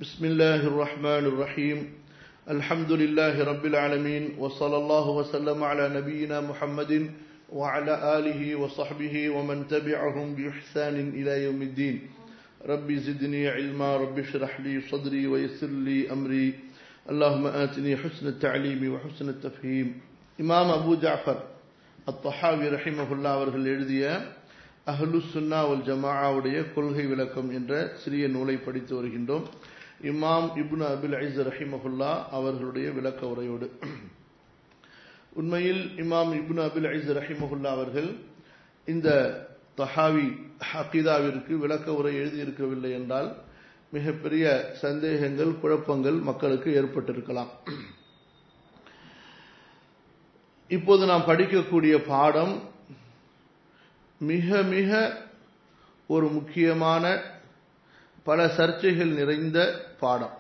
بسم الله الرحمن الرحيم الحمد لله رب العالمين وصلى الله وسلم على نبينا محمد وعلى آله وصحبه ومن تبعهم بإحسان إلى يوم الدين ربي زدني علما ربي اشرح لي صدري ويسر لي أمري اللهم آتني حسن التعليم وحسن التفهيم إمام أبو جعفر الطحاوي رحمه الله அவர்கள் எழுதிய அஹ்லு சுன்னா வல் ஜமாவுடைய கொள்கை விளக்கம் என்ற சிறிய நூலை படித்து வருகின்றோம் இமாம் இப்னு அபில் ஐஸ் ரஹிமஹுல்லா அவர்களுடைய விளக்க உரையோடு உண்மையில் இமாம் இப்னு அபில் ஐஸ் ரஹிமஹுல்லா அவர்கள் இந்த தஹாவி ஹக்கீதாவிற்கு விளக்க உரை எழுதியிருக்கவில்லை என்றால் மிகப்பெரிய சந்தேகங்கள் குழப்பங்கள் மக்களுக்கு ஏற்பட்டிருக்கலாம் இப்போது நாம் படிக்கக்கூடிய பாடம் மிக மிக ஒரு முக்கியமான பல சர்ச்சைகள் நிறைந்த பாடம்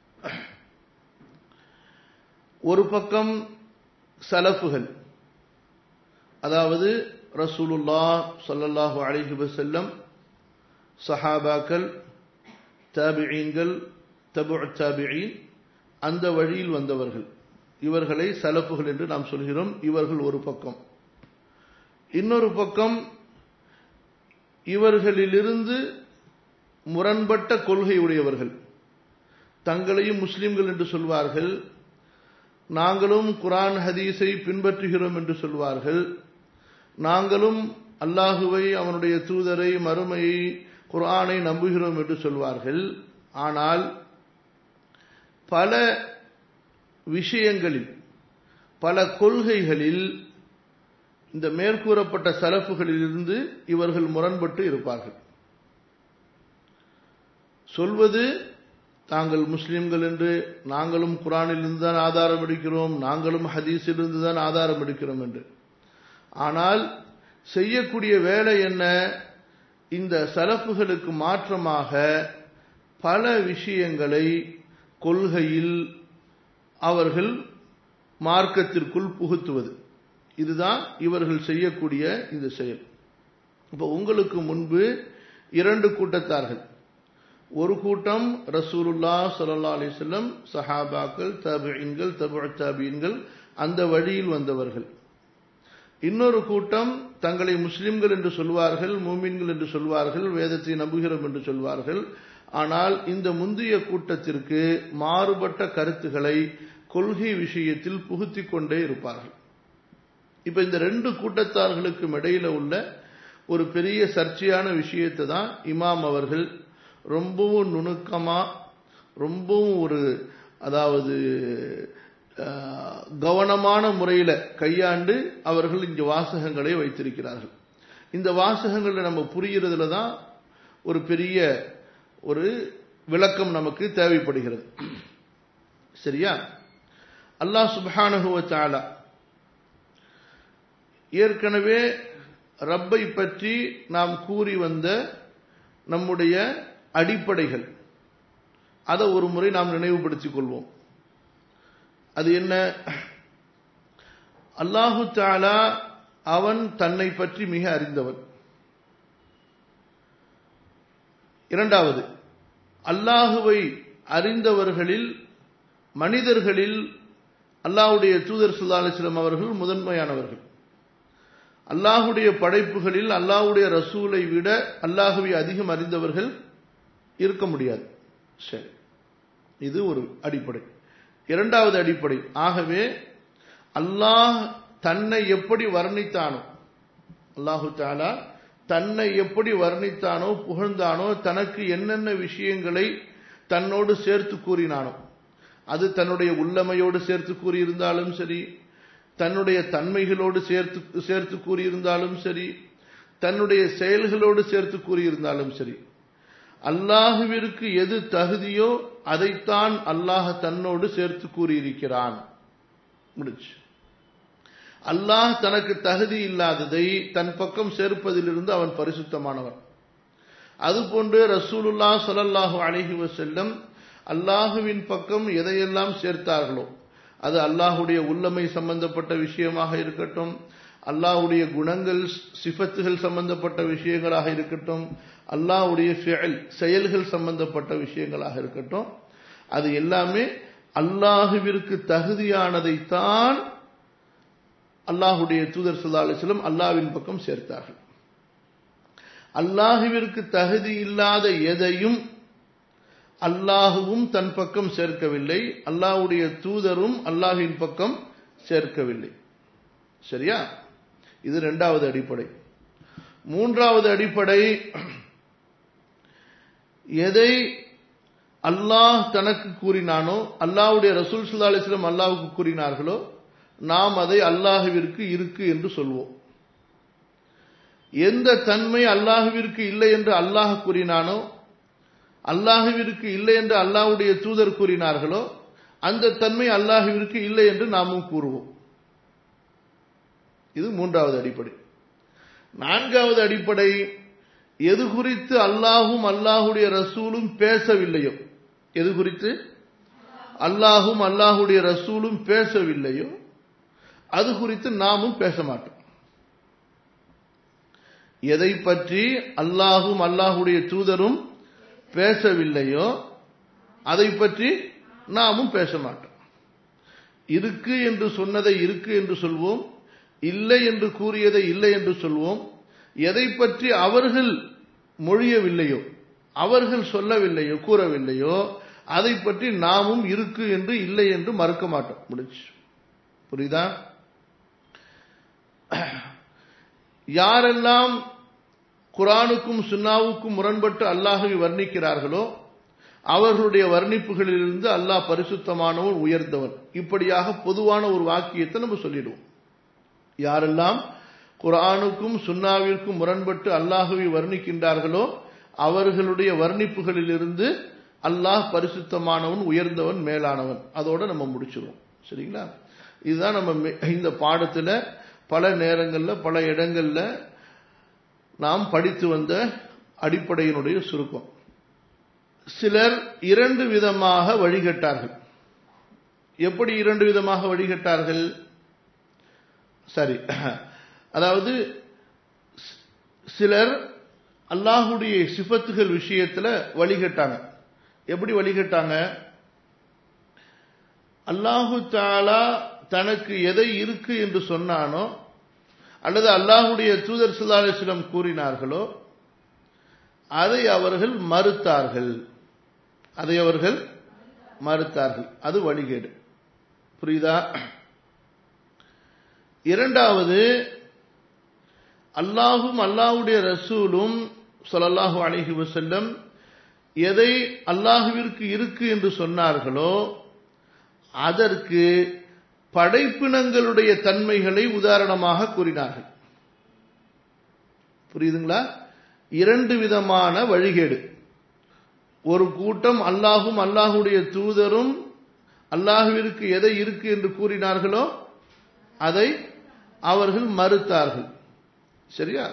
ஒரு பக்கம் சலஃபுகள் அதாவது ரசூலுல்லா சல்லல்லாஹு அலிஹி வசல்லம் சஹாபாக்கள் தாபியீன்கள் தபு தாபியீன் அந்த வழியில் வந்தவர்கள் இவர்களை சலப்புகள் என்று நாம் சொல்கிறோம் இவர்கள் ஒரு பக்கம் இன்னொரு பக்கம் இவர்களிலிருந்து முரண்பட்ட கொள்கை உடையவர்கள் தங்களையும் முஸ்லிம்கள் என்று சொல்வார்கள் நாங்களும் குரான் ஹதீஸை பின்பற்றுகிறோம் என்று சொல்வார்கள் நாங்களும் அல்லாஹுவை அவனுடைய தூதரை மறுமையை குரானை நம்புகிறோம் என்று சொல்வார்கள் ஆனால் பல விஷயங்களில் பல கொள்கைகளில் இந்த மேற்கூறப்பட்ட சலப்புகளிலிருந்து இவர்கள் முரண்பட்டு இருப்பார்கள் சொல்வது தாங்கள் முஸ்லிம்கள் என்று நாங்களும் குரானிலிருந்து தான் ஆதாரம் எடுக்கிறோம் நாங்களும் ஹதீஸிலிருந்து தான் ஆதாரம் எடுக்கிறோம் என்று ஆனால் செய்யக்கூடிய வேலை என்ன இந்த சலப்புகளுக்கு மாற்றமாக பல விஷயங்களை கொள்கையில் அவர்கள் மார்க்கத்திற்குள் புகுத்துவது இதுதான் இவர்கள் செய்யக்கூடிய இந்த செயல் இப்போ உங்களுக்கு முன்பு இரண்டு கூட்டத்தார்கள் ஒரு கூட்டம் ரசூலுல்லா சல்லா அலிஸ்லம் சஹாபாக்கள் தபியன்கள் தபு தாபியன்கள் அந்த வழியில் வந்தவர்கள் இன்னொரு கூட்டம் தங்களை முஸ்லிம்கள் என்று சொல்வார்கள் மூமின்கள் என்று சொல்வார்கள் வேதத்தை நம்புகிறோம் என்று சொல்வார்கள் ஆனால் இந்த முந்தைய கூட்டத்திற்கு மாறுபட்ட கருத்துக்களை கொள்கை விஷயத்தில் புகுத்தி கொண்டே இருப்பார்கள் இப்ப இந்த ரெண்டு கூட்டத்தார்களுக்கும் இடையில உள்ள ஒரு பெரிய சர்ச்சையான விஷயத்தை தான் இமாம் அவர்கள் ரொம்பவும் நுணுக்கமா ரொம்பவும் ஒரு அதாவது கவனமான முறையில் கையாண்டு அவர்கள் இங்கே வாசகங்களை வைத்திருக்கிறார்கள் இந்த வாசகங்களை நம்ம புரிகிறதுல தான் ஒரு பெரிய ஒரு விளக்கம் நமக்கு தேவைப்படுகிறது சரியா அல்லாஹ் சுபானுகுவ சாலா ஏற்கனவே ரப்பை பற்றி நாம் கூறி வந்த நம்முடைய அடிப்படைகள் அதை ஒரு முறை நாம் நினைவுபடுத்திக் கொள்வோம் அது என்ன அல்லாஹு தாலா அவன் தன்னை பற்றி மிக அறிந்தவன் இரண்டாவது அல்லாஹுவை அறிந்தவர்களில் மனிதர்களில் அல்லாஹுடைய தூதர் சுல்லா அலிஸ்லாம் அவர்கள் முதன்மையானவர்கள் அல்லாஹுடைய படைப்புகளில் அல்லாஹுடைய ரசூலை விட அல்லாஹுவை அதிகம் அறிந்தவர்கள் இருக்க முடியாது சரி இது ஒரு அடிப்படை இரண்டாவது அடிப்படை ஆகவே அல்லாஹ் தன்னை எப்படி வர்ணித்தானோ அல்லாஹு தாலா தன்னை எப்படி வர்ணித்தானோ புகழ்ந்தானோ தனக்கு என்னென்ன விஷயங்களை தன்னோடு சேர்த்து கூறினானோ அது தன்னுடைய உள்ளமையோடு சேர்த்து கூறியிருந்தாலும் சரி தன்னுடைய தன்மைகளோடு சேர்த்து சேர்த்து கூறியிருந்தாலும் சரி தன்னுடைய செயல்களோடு சேர்த்து கூறியிருந்தாலும் சரி அல்லாஹுவிற்கு எது தகுதியோ அதைத்தான் அல்லாஹ் தன்னோடு சேர்த்து கூறியிருக்கிறான் முடிச்சு அல்லாஹ் தனக்கு தகுதி இல்லாததை தன் பக்கம் சேர்ப்பதிலிருந்து அவன் பரிசுத்தமானவன் அதுபோன்று ரசூலுல்லா சலல்லாஹு அலஹி வசல்லம் அல்லாஹுவின் பக்கம் எதையெல்லாம் சேர்த்தார்களோ அது அல்லாஹுடைய உள்ளமை சம்பந்தப்பட்ட விஷயமாக இருக்கட்டும் அல்லாஹ்வுடைய குணங்கள் சிஃபத்துகள் சம்பந்தப்பட்ட விஷயங்களாக இருக்கட்டும் அல்லாஹ்வுடைய ஃபிஅல் செயல்கள் சம்பந்தப்பட்ட விஷயங்களாக இருக்கட்டும் அது எல்லாமே அல்லாஹுவிற்கு தகுதியானதைத்தான் அல்லாஹுடைய தூதர் சல்லா அலிஸ்லம் அல்லாவின் பக்கம் சேர்த்தார்கள் அல்லாஹுவிற்கு தகுதி இல்லாத எதையும் அல்லாஹுவும் தன் பக்கம் சேர்க்கவில்லை அல்லாஹுடைய தூதரும் அல்லாஹின் பக்கம் சேர்க்கவில்லை சரியா இது இரண்டாவது அடிப்படை மூன்றாவது அடிப்படை எதை அல்லாஹ் தனக்கு கூறினானோ அல்லாஹுடைய ரசூல் சுல்லா அலிஸ்லம் அல்லாஹுக்கு கூறினார்களோ நாம் அதை அல்லாஹுவிற்கு இருக்கு என்று சொல்வோம் எந்த தன்மை அல்லாஹுவிற்கு இல்லை என்று அல்லாஹ் கூறினானோ அல்லாஹுவிற்கு இல்லை என்று அல்லாஹுடைய தூதர் கூறினார்களோ அந்த தன்மை அல்லாஹுவிற்கு இல்லை என்று நாமும் கூறுவோம் இது மூன்றாவது அடிப்படை நான்காவது அடிப்படை எது குறித்து அல்லாஹும் அல்லாஹுடைய ரசூலும் பேசவில்லையோ எது குறித்து அல்லாஹும் அல்லாஹுடைய ரசூலும் பேசவில்லையோ அது குறித்து நாமும் பேச மாட்டோம் எதை பற்றி அல்லாஹும் அல்லாஹுடைய தூதரும் பேசவில்லையோ அதை பற்றி நாமும் பேச மாட்டோம் இருக்கு என்று சொன்னதை இருக்கு என்று சொல்வோம் இல்லை என்று கூறியதை இல்லை என்று சொல்வோம் எதை பற்றி அவர்கள் மொழியவில்லையோ அவர்கள் சொல்லவில்லையோ கூறவில்லையோ அதை பற்றி நாமும் இருக்கு என்று இல்லை என்று மறுக்க மாட்டோம் முடிச்சு புரியுதா யாரெல்லாம் குரானுக்கும் சுன்னாவுக்கும் முரண்பட்டு அல்லாஹுவை வர்ணிக்கிறார்களோ அவர்களுடைய வர்ணிப்புகளிலிருந்து அல்லாஹ் பரிசுத்தமானவன் உயர்ந்தவன் இப்படியாக பொதுவான ஒரு வாக்கியத்தை நம்ம சொல்லிடுவோம் யாரெல்லாம் குரானுக்கும் சுன்னாவிற்கும் முரண்பட்டு அல்லாஹுவை வர்ணிக்கின்றார்களோ அவர்களுடைய வர்ணிப்புகளிலிருந்து அல்லாஹ் பரிசுத்தமானவன் உயர்ந்தவன் மேலானவன் அதோட நம்ம முடிச்சிருவோம் சரிங்களா இதுதான் நம்ம இந்த பாடத்துல பல நேரங்களில் பல இடங்களில் நாம் படித்து வந்த அடிப்படையினுடைய சுருக்கம் சிலர் இரண்டு விதமாக வழிகட்டார்கள் எப்படி இரண்டு விதமாக வழிகட்டார்கள் சரி அதாவது சிலர் அல்லாஹுடைய சிபத்துகள் விஷயத்துல வழிகட்டாங்க எப்படி வழிகட்டாங்க அல்லாஹு தாலா தனக்கு எதை இருக்கு என்று சொன்னானோ அல்லது அல்லாஹுடைய தூதர் சுல்லாலிஸ்லம் கூறினார்களோ அதை அவர்கள் மறுத்தார்கள் அதை அவர்கள் மறுத்தார்கள் அது வழிகேடு புரியுதா இரண்டாவது அல்லாஹும் அல்லாஹுடைய ரசூலும் சொல்லல்லாஹு அலஹி வசல்லம் எதை அல்லாஹுவிற்கு இருக்கு என்று சொன்னார்களோ அதற்கு படைப்பினங்களுடைய தன்மைகளை உதாரணமாக கூறினார்கள் புரியுதுங்களா இரண்டு விதமான வழிகேடு ஒரு கூட்டம் அல்லாஹும் அல்லாஹுடைய தூதரும் அல்லாஹுவிற்கு எதை இருக்கு என்று கூறினார்களோ அதை அவர்கள் மறுத்தார்கள் சரியா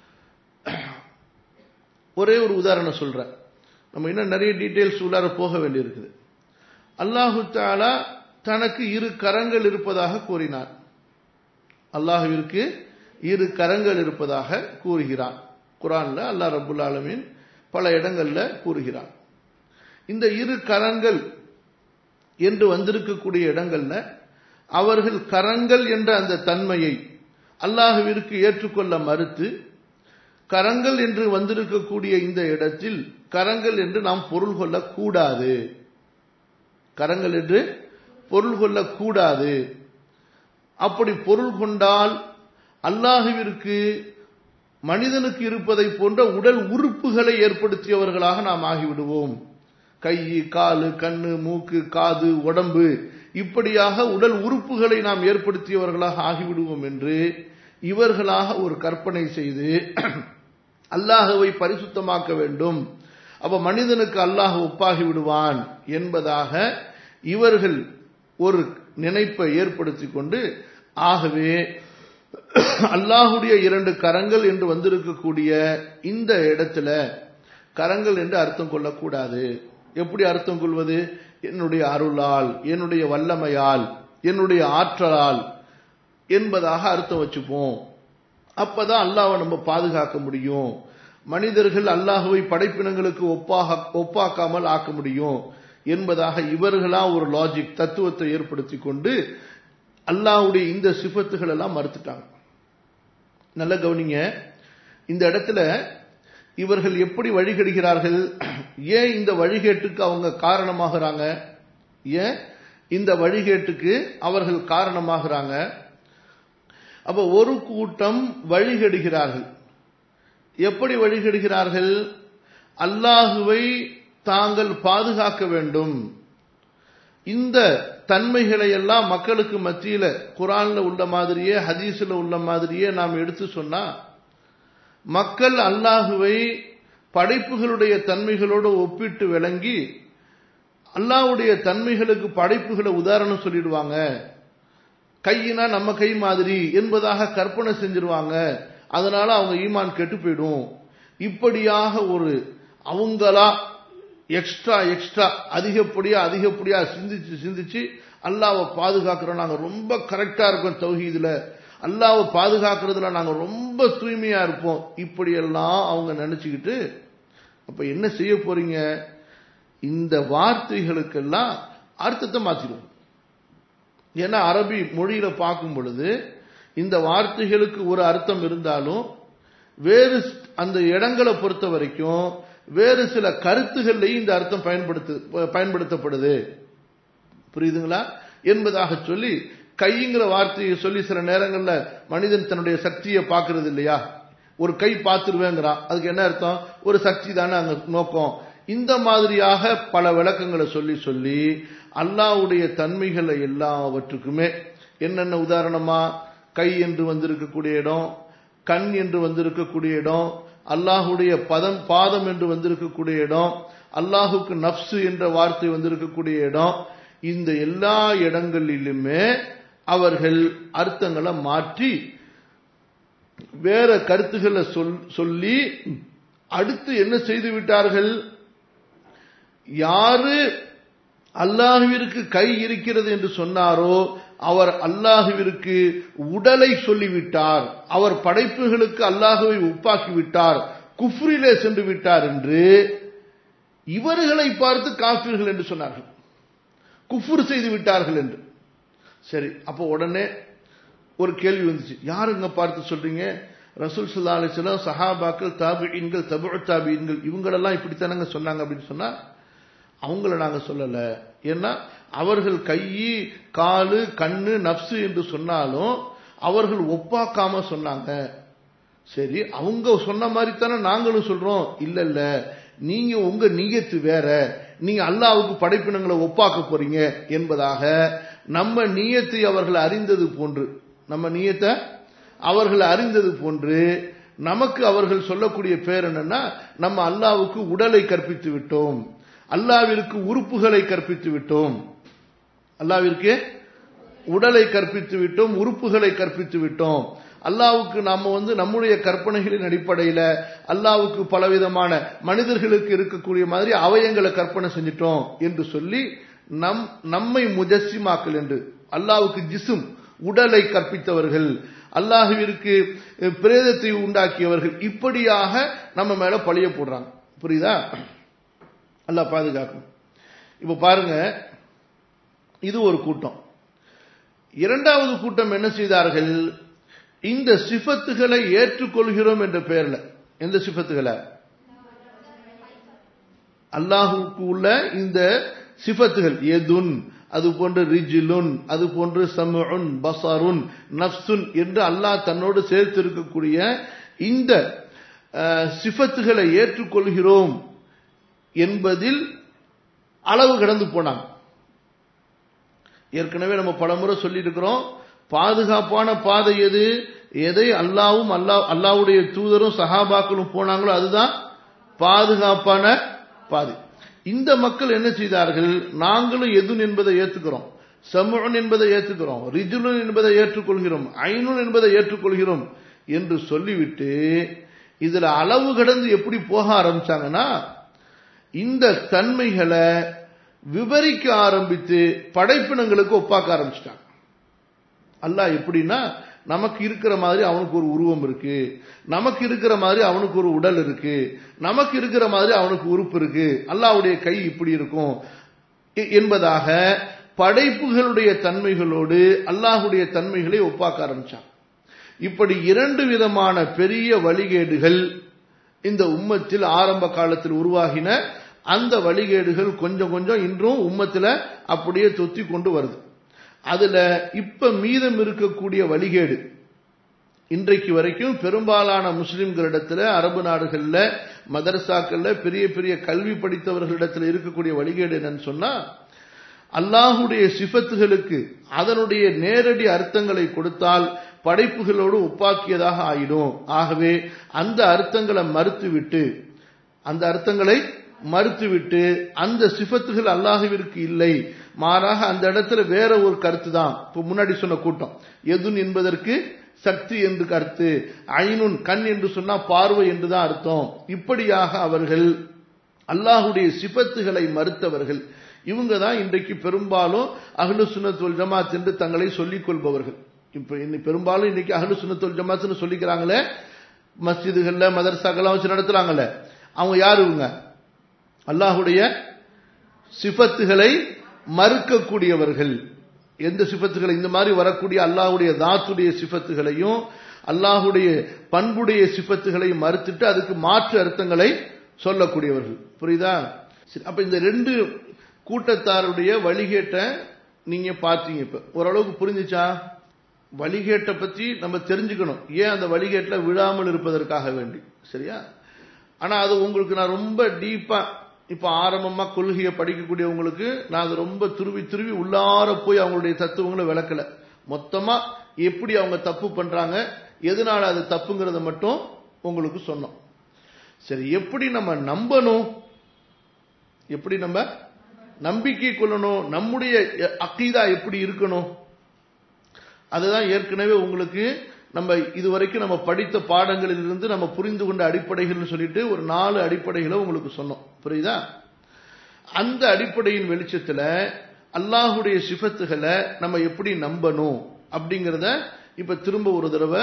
ஒரே ஒரு உதாரணம் சொல்றேன் நம்ம இன்னும் நிறைய டீட்டெயில்ஸ் உள்ளார போக வேண்டியிருக்குது அல்லாஹு தாலா தனக்கு இரு கரங்கள் இருப்பதாக கூறினார் அல்லாஹுவிற்கு இரு கரங்கள் இருப்பதாக கூறுகிறான் குரான்ல அல்லாஹ் ரபுல் ஆலமீன் பல இடங்கள்ல கூறுகிறான் இந்த இரு கரங்கள் என்று வந்திருக்கக்கூடிய இடங்கள்ல அவர்கள் கரங்கள் என்ற அந்த தன்மையை அல்லாஹுவிற்கு ஏற்றுக்கொள்ள மறுத்து கரங்கள் என்று வந்திருக்கக்கூடிய இந்த இடத்தில் கரங்கள் என்று நாம் பொருள் கொள்ளக்கூடாது கரங்கள் என்று பொருள் கொள்ளக்கூடாது அப்படி பொருள் கொண்டால் அல்லாஹுவிற்கு மனிதனுக்கு இருப்பதை போன்ற உடல் உறுப்புகளை ஏற்படுத்தியவர்களாக நாம் ஆகிவிடுவோம் கை காலு கண்ணு மூக்கு காது உடம்பு இப்படியாக உடல் உறுப்புகளை நாம் ஏற்படுத்தியவர்களாக ஆகிவிடுவோம் என்று இவர்களாக ஒரு கற்பனை செய்து அல்லாஹுவை பரிசுத்தமாக்க வேண்டும் அப்ப மனிதனுக்கு அல்லாஹ் ஒப்பாகி விடுவான் என்பதாக இவர்கள் ஒரு நினைப்பை ஏற்படுத்தி கொண்டு ஆகவே அல்லாஹுடைய இரண்டு கரங்கள் என்று வந்திருக்கக்கூடிய இந்த இடத்துல கரங்கள் என்று அர்த்தம் கொள்ளக்கூடாது எப்படி அர்த்தம் கொள்வது என்னுடைய அருளால் என்னுடைய வல்லமையால் என்னுடைய ஆற்றலால் என்பதாக அர்த்தம் வச்சுப்போம் அப்பதான் அல்லாவை நம்ம பாதுகாக்க முடியும் மனிதர்கள் அல்லாஹுவை படைப்பினங்களுக்கு ஒப்பாக ஒப்பாக்காமல் ஆக்க முடியும் என்பதாக இவர்களா ஒரு லாஜிக் தத்துவத்தை ஏற்படுத்தி கொண்டு அல்லாஹ்வுடைய இந்த சிஃபத்துகள் எல்லாம் மறுத்துட்டாங்க நல்ல கவனிங்க இந்த இடத்துல இவர்கள் எப்படி வழிகெடுகிறார்கள் ஏன் இந்த வழிகேட்டுக்கு அவங்க காரணமாகறாங்க ஏன் இந்த வழிகேட்டுக்கு அவர்கள் காரணமாகறாங்க அப்ப ஒரு கூட்டம் வழிகெடுகிறார்கள் எப்படி வழிகெடுகிறார்கள் அல்லாஹுவை தாங்கள் பாதுகாக்க வேண்டும் இந்த தன்மைகளை எல்லாம் மக்களுக்கு மத்தியில குரான்ல உள்ள மாதிரியே ஹதீஸ்ல உள்ள மாதிரியே நாம் எடுத்து சொன்னா மக்கள் அல்லாஹுவை படைப்புகளுடைய தன்மைகளோடு ஒப்பிட்டு விளங்கி அல்லாஹ்வுடைய தன்மைகளுக்கு படைப்புகளை உதாரணம் சொல்லிடுவாங்க கையினா நம்ம கை மாதிரி என்பதாக கற்பனை செஞ்சிருவாங்க அதனால அவங்க ஈமான் கெட்டு போயிடும் இப்படியாக ஒரு அவங்களா எக்ஸ்ட்ரா எக்ஸ்ட்ரா அதிகப்படியா அதிகப்படியா சிந்திச்சு சிந்திச்சு அல்லாவை பாதுகாக்கிறோம் நாங்க ரொம்ப கரெக்டா இருக்கோம் தௌஹீதுல அல்லாவை பாதுகாக்கிறதுல நாங்க ரொம்ப தூய்மையா இருப்போம் இப்படியெல்லாம் அவங்க நினைச்சுக்கிட்டு அப்ப என்ன செய்ய போறீங்க இந்த வார்த்தைகளுக்கெல்லாம் அர்த்தத்தை மாத்திடுவோம் ஏன்னா அரபி மொழியில பார்க்கும் பொழுது இந்த வார்த்தைகளுக்கு ஒரு அர்த்தம் இருந்தாலும் வேறு அந்த இடங்களை பொறுத்த வரைக்கும் வேறு சில கருத்துகள்லையும் இந்த அர்த்தம் பயன்படுத்து பயன்படுத்தப்படுது புரியுதுங்களா என்பதாக சொல்லி கைங்கிற வார்த்தையை சொல்லி சில நேரங்கள்ல மனிதன் தன்னுடைய சக்தியை பார்க்கறது இல்லையா ஒரு கை பார்த்துருவேங்கிறான் அதுக்கு என்ன அர்த்தம் ஒரு சக்தி தானே அங்க நோக்கம் இந்த மாதிரியாக பல விளக்கங்களை சொல்லி சொல்லி அல்லாவுடைய தன்மைகளை எல்லாவற்றுக்குமே என்னென்ன உதாரணமா கை என்று வந்திருக்கக்கூடிய இடம் கண் என்று வந்திருக்கக்கூடிய இடம் அல்லாஹுடைய பதம் பாதம் என்று வந்திருக்கக்கூடிய இடம் அல்லாஹுக்கு நப்சு என்ற வார்த்தை வந்திருக்கக்கூடிய இடம் இந்த எல்லா இடங்களிலுமே அவர்கள் அர்த்தங்களை மாற்றி வேற கருத்துக்களை சொல் சொல்லி அடுத்து என்ன செய்து விட்டார்கள் யாரு அல்லாஹுவிற்கு கை இருக்கிறது என்று சொன்னாரோ அவர் அல்லாஹுவிற்கு உடலை சொல்லிவிட்டார் அவர் படைப்புகளுக்கு அல்லாஹுவை உப்பாக்கி விட்டார் குஃப்ரிலே சென்று விட்டார் என்று இவர்களை பார்த்து காஃபிர்கள் என்று சொன்னார்கள் குஃபுர் செய்து விட்டார்கள் என்று சரி அப்போ உடனே ஒரு கேள்வி வந்துச்சு யாருங்க பார்த்து சொல்றீங்க ரசூல் சுல்லா அலிஸ்லாம் சஹாபாக்கள் தாபியின்கள் தபு தாபியின்கள் இவங்களெல்லாம் இப்படித்தானங்க சொன்னாங்க அப்படின்னு சொன்னா அவங்கள நாங்க சொல்லல ஏன்னா அவர்கள் கையி காலு கண்ணு நப்சு என்று சொன்னாலும் அவர்கள் ஒப்பாக்காம சொன்னாங்க சரி அவங்க சொன்ன மாதிரி தானே நாங்களும் சொல்றோம் இல்ல இல்ல நீங்க உங்க நீயத்து வேற நீங்க அல்லாவுக்கு படைப்பினங்களை ஒப்பாக்க போறீங்க என்பதாக நம்ம நீயத்தை அவர்கள் அறிந்தது போன்று நம்ம நீயத்தை அவர்கள் அறிந்தது போன்று நமக்கு அவர்கள் சொல்லக்கூடிய பேர் என்னன்னா நம்ம அல்லாவுக்கு உடலை கற்பித்து விட்டோம் அல்லாவிற்கு உறுப்புகளை கற்பித்து விட்டோம் அல்லாவிற்கு உடலை கற்பித்து விட்டோம் உறுப்புகளை கற்பித்து விட்டோம் அல்லாவுக்கு நாம வந்து நம்முடைய கற்பனைகளின் அடிப்படையில அல்லாவுக்கு பலவிதமான மனிதர்களுக்கு இருக்கக்கூடிய மாதிரி அவயங்களை கற்பனை செஞ்சிட்டோம் என்று சொல்லி நம் நம்மை முஜஸ்ஸிமாக்கல் என்று அல்லாவுக்கு ஜிசும் உடலை கற்பித்தவர்கள் அல்லாஹுவிற்கு பிரேதத்தை உண்டாக்கியவர்கள் இப்படியாக நம்ம மேல பழிய போடுறாங்க புரியுதா அல்லாஹ் பாதுகாக்கும் இப்ப பாருங்க இது ஒரு கூட்டம் இரண்டாவது கூட்டம் என்ன செய்தார்கள் இந்த சிபத்துகளை ஏற்றுக்கொள்கிறோம் என்ற பெயர்ல எந்த சிபத்துகளை அல்லாஹுக்கு உள்ள இந்த சிபத்துகள் எதுன் அது போன்று ரிஜிலுன் அது போன்று சமுன் பசாருன் நப்சுன் என்று அல்லாஹ் தன்னோடு சேர்த்து இருக்கக்கூடிய இந்த சிபத்துகளை ஏற்றுக்கொள்கிறோம் என்பதில் அளவு கடந்து போனாங்க ஏற்கனவே நம்ம பலமுறை சொல்லியிருக்கிறோம் பாதுகாப்பான பாதை எது எதை அல்லாவும் அல்லா அல்லாவுடைய தூதரும் சஹாபாக்களும் போனாங்களோ அதுதான் பாதுகாப்பான பாதை இந்த மக்கள் என்ன செய்தார்கள் நாங்களும் எதுன் என்பதை ஏற்றுக்கிறோம் சமுன் என்பதை ஏற்றுக்கிறோம் ரிஜுலன் என்பதை ஏற்றுக்கொள்கிறோம் ஐநுன் என்பதை ஏற்றுக்கொள்கிறோம் என்று சொல்லிவிட்டு இதுல அளவு கடந்து எப்படி போக ஆரம்பிச்சாங்கன்னா இந்த தன்மைகளை விவரிக்க ஆரம்பித்து படைப்பினங்களுக்கு ஒப்பாக்க ஆரம்பிச்சிட்டாங்க அல்லாஹ் எப்படின்னா நமக்கு இருக்கிற மாதிரி அவனுக்கு ஒரு உருவம் இருக்கு நமக்கு இருக்கிற மாதிரி அவனுக்கு ஒரு உடல் இருக்கு நமக்கு இருக்கிற மாதிரி அவனுக்கு உறுப்பு இருக்கு அல்லாவுடைய கை இப்படி இருக்கும் என்பதாக படைப்புகளுடைய தன்மைகளோடு அல்லாஹுடைய தன்மைகளை ஒப்பாக்க ஆரம்பிச்சான் இப்படி இரண்டு விதமான பெரிய வழிகேடுகள் இந்த உம்மத்தில் ஆரம்ப காலத்தில் உருவாகின அந்த வழிகேடுகள் கொஞ்சம் கொஞ்சம் இன்றும் உம்மத்தில் அப்படியே தொத்தி கொண்டு வருது அதுல இப்ப மீதம் இருக்கக்கூடிய வழிகேடு இன்றைக்கு வரைக்கும் பெரும்பாலான முஸ்லிம்களிடத்துல அரபு நாடுகள்ல மதரசாக்கள்ல பெரிய பெரிய கல்வி படித்தவர்களிடத்துல இருக்கக்கூடிய வழிகேடு என்னன்னு சொன்னா அல்லாஹுடைய சிஃபத்துகளுக்கு அதனுடைய நேரடி அர்த்தங்களை கொடுத்தால் படைப்புகளோடு ஒப்பாக்கியதாக ஆயிடும் ஆகவே அந்த அர்த்தங்களை மறுத்துவிட்டு அந்த அர்த்தங்களை மறுத்துவிட்டு அந்த சிஃபத்துகள் அல்லாஹுவிற்கு இல்லை மாறாக அந்த இடத்துல வேற ஒரு கருத்து தான் இப்போ முன்னாடி சொன்ன கூட்டம் எதுன் என்பதற்கு சக்தி என்று கருத்து ஐனுன் கண் என்று சொன்னா பார்வை என்றுதான் அர்த்தம் இப்படியாக அவர்கள் அல்லாஹுடைய சிபத்துகளை மறுத்தவர்கள் இவங்க தான் இன்றைக்கு பெரும்பாலும் அகலு சுனத்துல் ஜமாத் என்று தங்களை சொல்லிக் கொள்பவர்கள் இப்ப பெரும்பாலும் இன்னைக்கு அகலு சுனத்துல் ஜமாத்னு சொல்லிக்கிறாங்களே மஸ்ஜிதுகள்ல மதரசாக்கெல்லாம் வச்சு நடத்துறாங்கல்ல அவங்க யாரு இவங்க அல்லாஹுடைய சிபத்துகளை மறுக்கக்கூடியவர்கள் எந்த சிபத்துகளை இந்த மாதிரி வரக்கூடிய அல்லாஹுடைய தாத்துடைய சிபத்துகளையும் அல்லாஹுடைய பண்புடைய சிபத்துகளை மறுத்துட்டு அதுக்கு மாற்று அர்த்தங்களை சொல்லக்கூடியவர்கள் புரியுதா அப்ப இந்த ரெண்டு கூட்டத்தாருடைய வழிகேட்டை நீங்க பார்த்தீங்க இப்ப ஓரளவுக்கு புரிஞ்சுச்சா வழிகேட்டை பத்தி நம்ம தெரிஞ்சுக்கணும் ஏன் அந்த வழிகேட்டில் விழாமல் இருப்பதற்காக வேண்டி சரியா ஆனா அது உங்களுக்கு நான் ரொம்ப டீப்பா இப்ப ஆரம்பமா கொள்கையை படிக்கக்கூடியவங்களுக்கு நான் அது ரொம்ப துருவி துருவி உள்ளார போய் அவங்களுடைய தத்துவங்களை விளக்கல மொத்தமா எப்படி அவங்க தப்பு பண்றாங்க எதனால அது தப்புங்கிறத மட்டும் உங்களுக்கு சொன்னோம் சரி எப்படி நம்ம நம்பணும் எப்படி நம்ம நம்பிக்கை கொள்ளணும் நம்முடைய அக்கீதா எப்படி இருக்கணும் அதுதான் ஏற்கனவே உங்களுக்கு நம்ம இதுவரைக்கும் நம்ம படித்த பாடங்களில் இருந்து நம்ம புரிந்து கொண்ட அடிப்படைகள்னு சொல்லிட்டு ஒரு நாலு அடிப்படைகளை உங்களுக்கு சொன்னோம் புரியுதா அந்த அடிப்படையின் வெளிச்சத்துல அல்லாஹுடைய சிபத்துகளை நம்ம எப்படி நம்பணும் அப்படிங்கிறத இப்ப திரும்ப ஒரு தடவை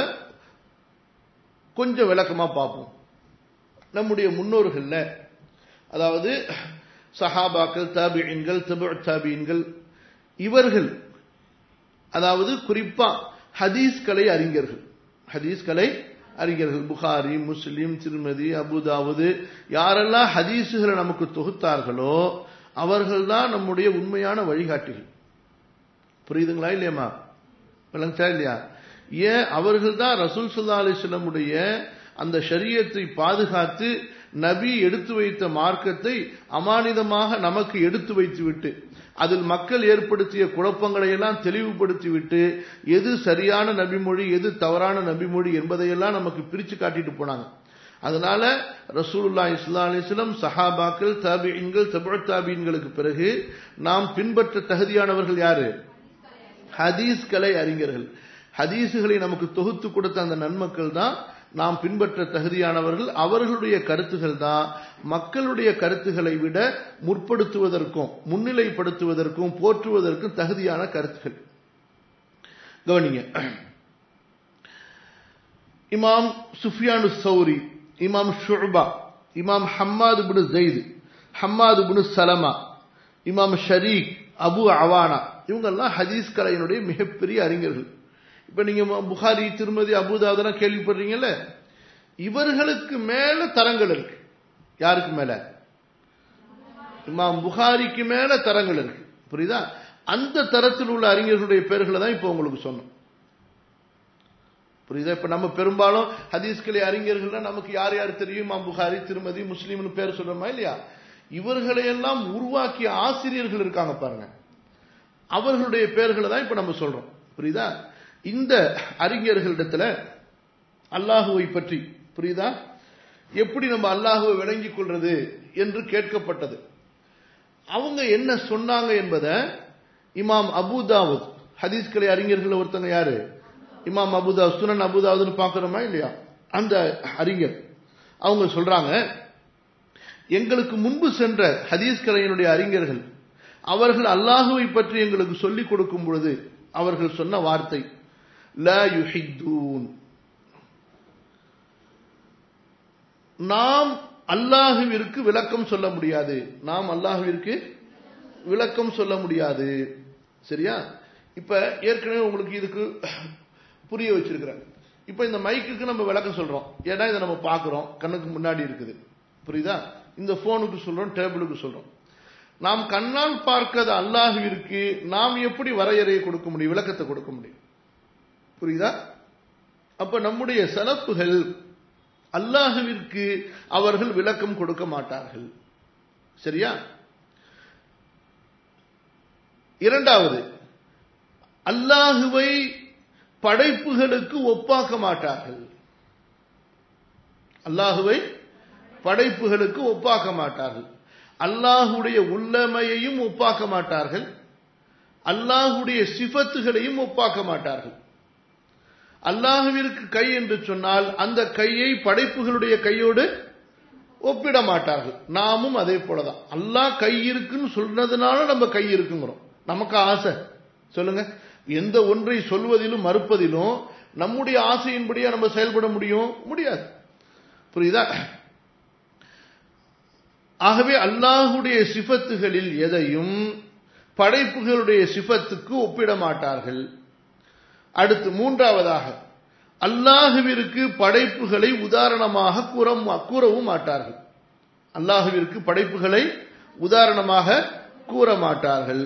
கொஞ்சம் விளக்கமா பார்ப்போம் நம்முடைய முன்னோர்கள்ல அதாவது சஹாபாக்கள் தாபியன்கள் தபு தாபியன்கள் இவர்கள் அதாவது குறிப்பா ஹதீஸ் கலை அறிஞர்கள் ஹதீஸ் கலை அறிஞர்கள் புகாரி முஸ்லிம் திருமதி அபுதாவுது யாரெல்லாம் ஹதீஸுகளை நமக்கு தொகுத்தார்களோ அவர்கள் தான் நம்முடைய உண்மையான வழிகாட்டிகள் புரியுதுங்களா இல்லையம்மா விளங்குச்சா இல்லையா ஏன் அவர்கள் தான் ரசூல் சுல்லா அலிஸ்லமுடைய அந்த ஷரியத்தை பாதுகாத்து நபி எடுத்து வைத்த மார்க்கத்தை அமானிதமாக நமக்கு எடுத்து வைத்து விட்டு அதில் மக்கள் ஏற்படுத்திய குழப்பங்களை எல்லாம் தெளிவுபடுத்திவிட்டு எது சரியான நபிமொழி எது தவறான நபிமொழி என்பதையெல்லாம் நமக்கு பிரிச்சு காட்டிட்டு போனாங்க அதனால ரசூலுல்லா இஸ்லா அலிஸ்லம் சஹாபாக்கள் தாபீன்கள் தபு தாபீன்களுக்கு பிறகு நாம் பின்பற்ற தகுதியானவர்கள் யாரு ஹதீஸ் கலை அறிஞர்கள் ஹதீஸுகளை நமக்கு தொகுத்து கொடுத்த அந்த நன்மக்கள் தான் நாம் பின்பற்ற தகுதியானவர்கள் அவர்களுடைய கருத்துகள் தான் மக்களுடைய கருத்துக்களை விட முற்படுத்துவதற்கும் முன்னிலைப்படுத்துவதற்கும் போற்றுவதற்கும் தகுதியான கருத்துகள் கவனிங்க இமாம் சுஃபியானு சௌரி இமாம் ஷுபா இமாம் ஹம்மாது புனு ஜெயித் ஹம்மாது புனு சலமா இமாம் ஷரீக் அபு அவானா இவங்கெல்லாம் ஹதீஸ் கலையினுடைய மிகப்பெரிய அறிஞர்கள் இப்ப நீங்க புகாரி திருமதி அபுதாதெல்லாம் கேள்விப்படுறீங்கல்ல இவர்களுக்கு மேல தரங்கள் இருக்கு யாருக்கு மேல இமாம் புகாரிக்கு மேல தரங்கள் இருக்கு புரியுதா அந்த தரத்தில் உள்ள அறிஞர்களுடைய பெயர்களை தான் இப்ப உங்களுக்கு சொன்னோம் புரியுதா இப்ப நம்ம பெரும்பாலும் ஹதீஸ்களை அறிஞர்கள் நமக்கு யார் யார் தெரியும் இமாம் புகாரி திருமதி முஸ்லீம்னு பேர் சொல்றோமா இல்லையா இவர்களை எல்லாம் உருவாக்கிய ஆசிரியர்கள் இருக்காங்க பாருங்க அவர்களுடைய பெயர்களை தான் இப்ப நம்ம சொல்றோம் புரியுதா இந்த அறிஞர்களிடத்துல அல்லாஹுவை பற்றி புரியுதா எப்படி நம்ம அல்லாஹுவை விளங்கிக் கொள்றது என்று கேட்கப்பட்டது அவங்க என்ன சொன்னாங்க என்பதை இமாம் அபுதாவுத் ஹதீஸ்கலை அறிஞர்கள் ஒருத்தங்க யாரு இமாம் அபுதாவுத் சுனன் அபுதாவுதுன்னு பாக்குறோமா இல்லையா அந்த அறிஞர் அவங்க சொல்றாங்க எங்களுக்கு முன்பு சென்ற ஹதீஸ் கலையினுடைய அறிஞர்கள் அவர்கள் அல்லாஹுவை பற்றி எங்களுக்கு சொல்லிக் கொடுக்கும் பொழுது அவர்கள் சொன்ன வார்த்தை ல யுஹித்தூன் நாம் அல்லாஹுவிற்கு விளக்கம் சொல்ல முடியாது நாம் அல்லாஹுவிற்கு விளக்கம் சொல்ல முடியாது சரியா இப்ப ஏற்கனவே உங்களுக்கு இதுக்கு புரிய வச்சிருக்கிறேன் இப்ப இந்த மைக்குக்கு நம்ம விளக்கம் சொல்றோம் ஏன்னா இதை நம்ம பார்க்கிறோம் கண்ணுக்கு முன்னாடி இருக்குது புரியுதா இந்த போனுக்கு சொல்றோம் டேபிளுக்கு சொல்றோம் நாம் கண்ணால் பார்க்காத அல்லாஹுவிற்கு நாம் எப்படி வரையறையை கொடுக்க முடியும் விளக்கத்தை கொடுக்க முடியும் புரியுதா அப்ப நம்முடைய சலப்புகள் அல்லாஹுவிற்கு அவர்கள் விளக்கம் கொடுக்க மாட்டார்கள் சரியா இரண்டாவது அல்லாஹுவை படைப்புகளுக்கு ஒப்பாக்க மாட்டார்கள் அல்லாஹுவை படைப்புகளுக்கு ஒப்பாக்க மாட்டார்கள் அல்லாஹுடைய உள்ளமையையும் ஒப்பாக்க மாட்டார்கள் அல்லாஹுடைய சிபத்துகளையும் ஒப்பாக்க மாட்டார்கள் அல்லாஹுவிற்கு கை என்று சொன்னால் அந்த கையை படைப்புகளுடைய கையோடு ஒப்பிட மாட்டார்கள் நாமும் அதே போலதான் அல்லாஹ் கை இருக்குன்னு சொல்றதுனால நம்ம கை இருக்குங்கிறோம் நமக்கு ஆசை சொல்லுங்க எந்த ஒன்றை சொல்வதிலும் மறுப்பதிலும் நம்முடைய ஆசையின்படியா நம்ம செயல்பட முடியும் முடியாது புரியுதா ஆகவே அல்லாஹுடைய சிபத்துகளில் எதையும் படைப்புகளுடைய சிபத்துக்கு ஒப்பிட மாட்டார்கள் அடுத்து மூன்றாவதாக அல்லாஹுவிற்கு படைப்புகளை உதாரணமாக கூற கூறவும் மாட்டார்கள் அல்லாஹுவிற்கு படைப்புகளை உதாரணமாக கூற மாட்டார்கள்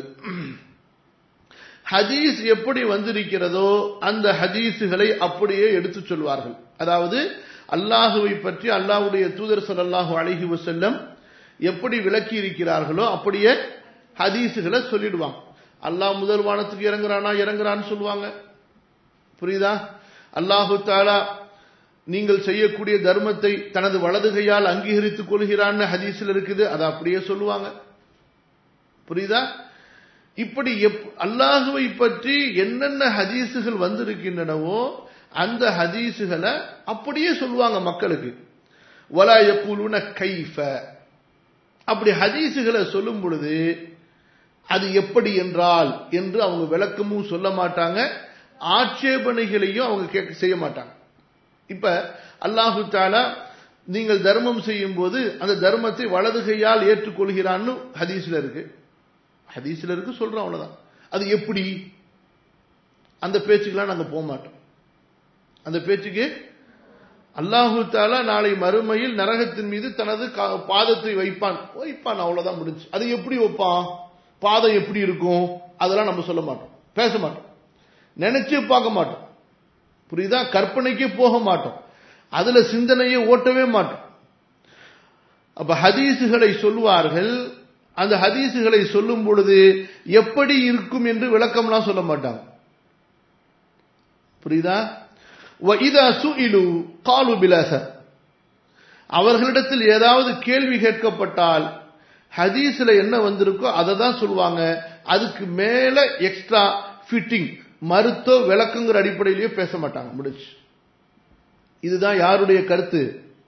ஹதீஸ் எப்படி வந்திருக்கிறதோ அந்த ஹதீஸுகளை அப்படியே எடுத்து சொல்வார்கள் அதாவது அல்லாஹுவை பற்றி அல்லாஹுடைய தூதர் சொல்லல்லாஹு அழகி வசல்லம் எப்படி விளக்கி இருக்கிறார்களோ அப்படியே ஹதீஸுகளை சொல்லிடுவாங்க அல்லாஹ் முதல் வானத்துக்கு இறங்குறானா இறங்குறான்னு சொல்லுவாங்க புரியுதா அல்லாஹு தாலா நீங்கள் செய்யக்கூடிய தர்மத்தை தனது வலது கையால் அங்கீகரித்துக் கொள்கிறான்னு ஹதீஸில் இருக்குது அதை அப்படியே சொல்லுவாங்க புரியுதா இப்படி அல்லாஹுவை பற்றி என்னென்ன ஹதீஸுகள் வந்திருக்கின்றனவோ அந்த ஹதீஸுகளை அப்படியே சொல்லுவாங்க மக்களுக்கு வலா யக்கூலுன கைஃப அப்படி ஹதீஸுகளை சொல்லும் பொழுது அது எப்படி என்றால் என்று அவங்க விளக்கமும் சொல்ல மாட்டாங்க ஆட்சேபனைகளையும் அவங்க கேட்க செய்ய மாட்டாங்க இப்ப அல்லாஹு தாலா நீங்கள் தர்மம் செய்யும் போது அந்த தர்மத்தை வலது கையால் ஏற்றுக்கொள்கிறான்னு ஹதீஸ்ல இருக்கு ஹதீஸ்ல இருக்கு சொல்றோம் அவ்வளவுதான் அது எப்படி அந்த பேச்சுக்கெல்லாம் நாங்க போக மாட்டோம் அந்த பேச்சுக்கு அல்லாஹு தாலா நாளை மறுமையில் நரகத்தின் மீது தனது பாதத்தை வைப்பான் வைப்பான் அவ்வளவுதான் முடிஞ்சு அது எப்படி வைப்பான் பாதம் எப்படி இருக்கும் அதெல்லாம் நம்ம சொல்ல மாட்டோம் பேச மாட்டோம் நினைச்சு பார்க்க மாட்டோம் புரியுதா கற்பனைக்கே போக மாட்டோம் அதுல சிந்தனையை ஓட்டவே மாட்டோம் அப்ப ஹதீசுகளை சொல்வார்கள் அந்த ஹதீசுகளை சொல்லும் பொழுது எப்படி இருக்கும் என்று விளக்கம்லாம் சொல்ல மாட்டாங்க புரியுதா காலு பிலாசர் அவர்களிடத்தில் ஏதாவது கேள்வி கேட்கப்பட்டால் ஹதீஸ்ல என்ன வந்திருக்கோ அதை தான் சொல்லுவாங்க அதுக்கு மேல எக்ஸ்ட்ரா ஃபிட்டிங் மருத்துவ விளக்குங்கிற அடிப்படையிலேயே பேச மாட்டாங்க முடிச்சு இதுதான் யாருடைய கருத்து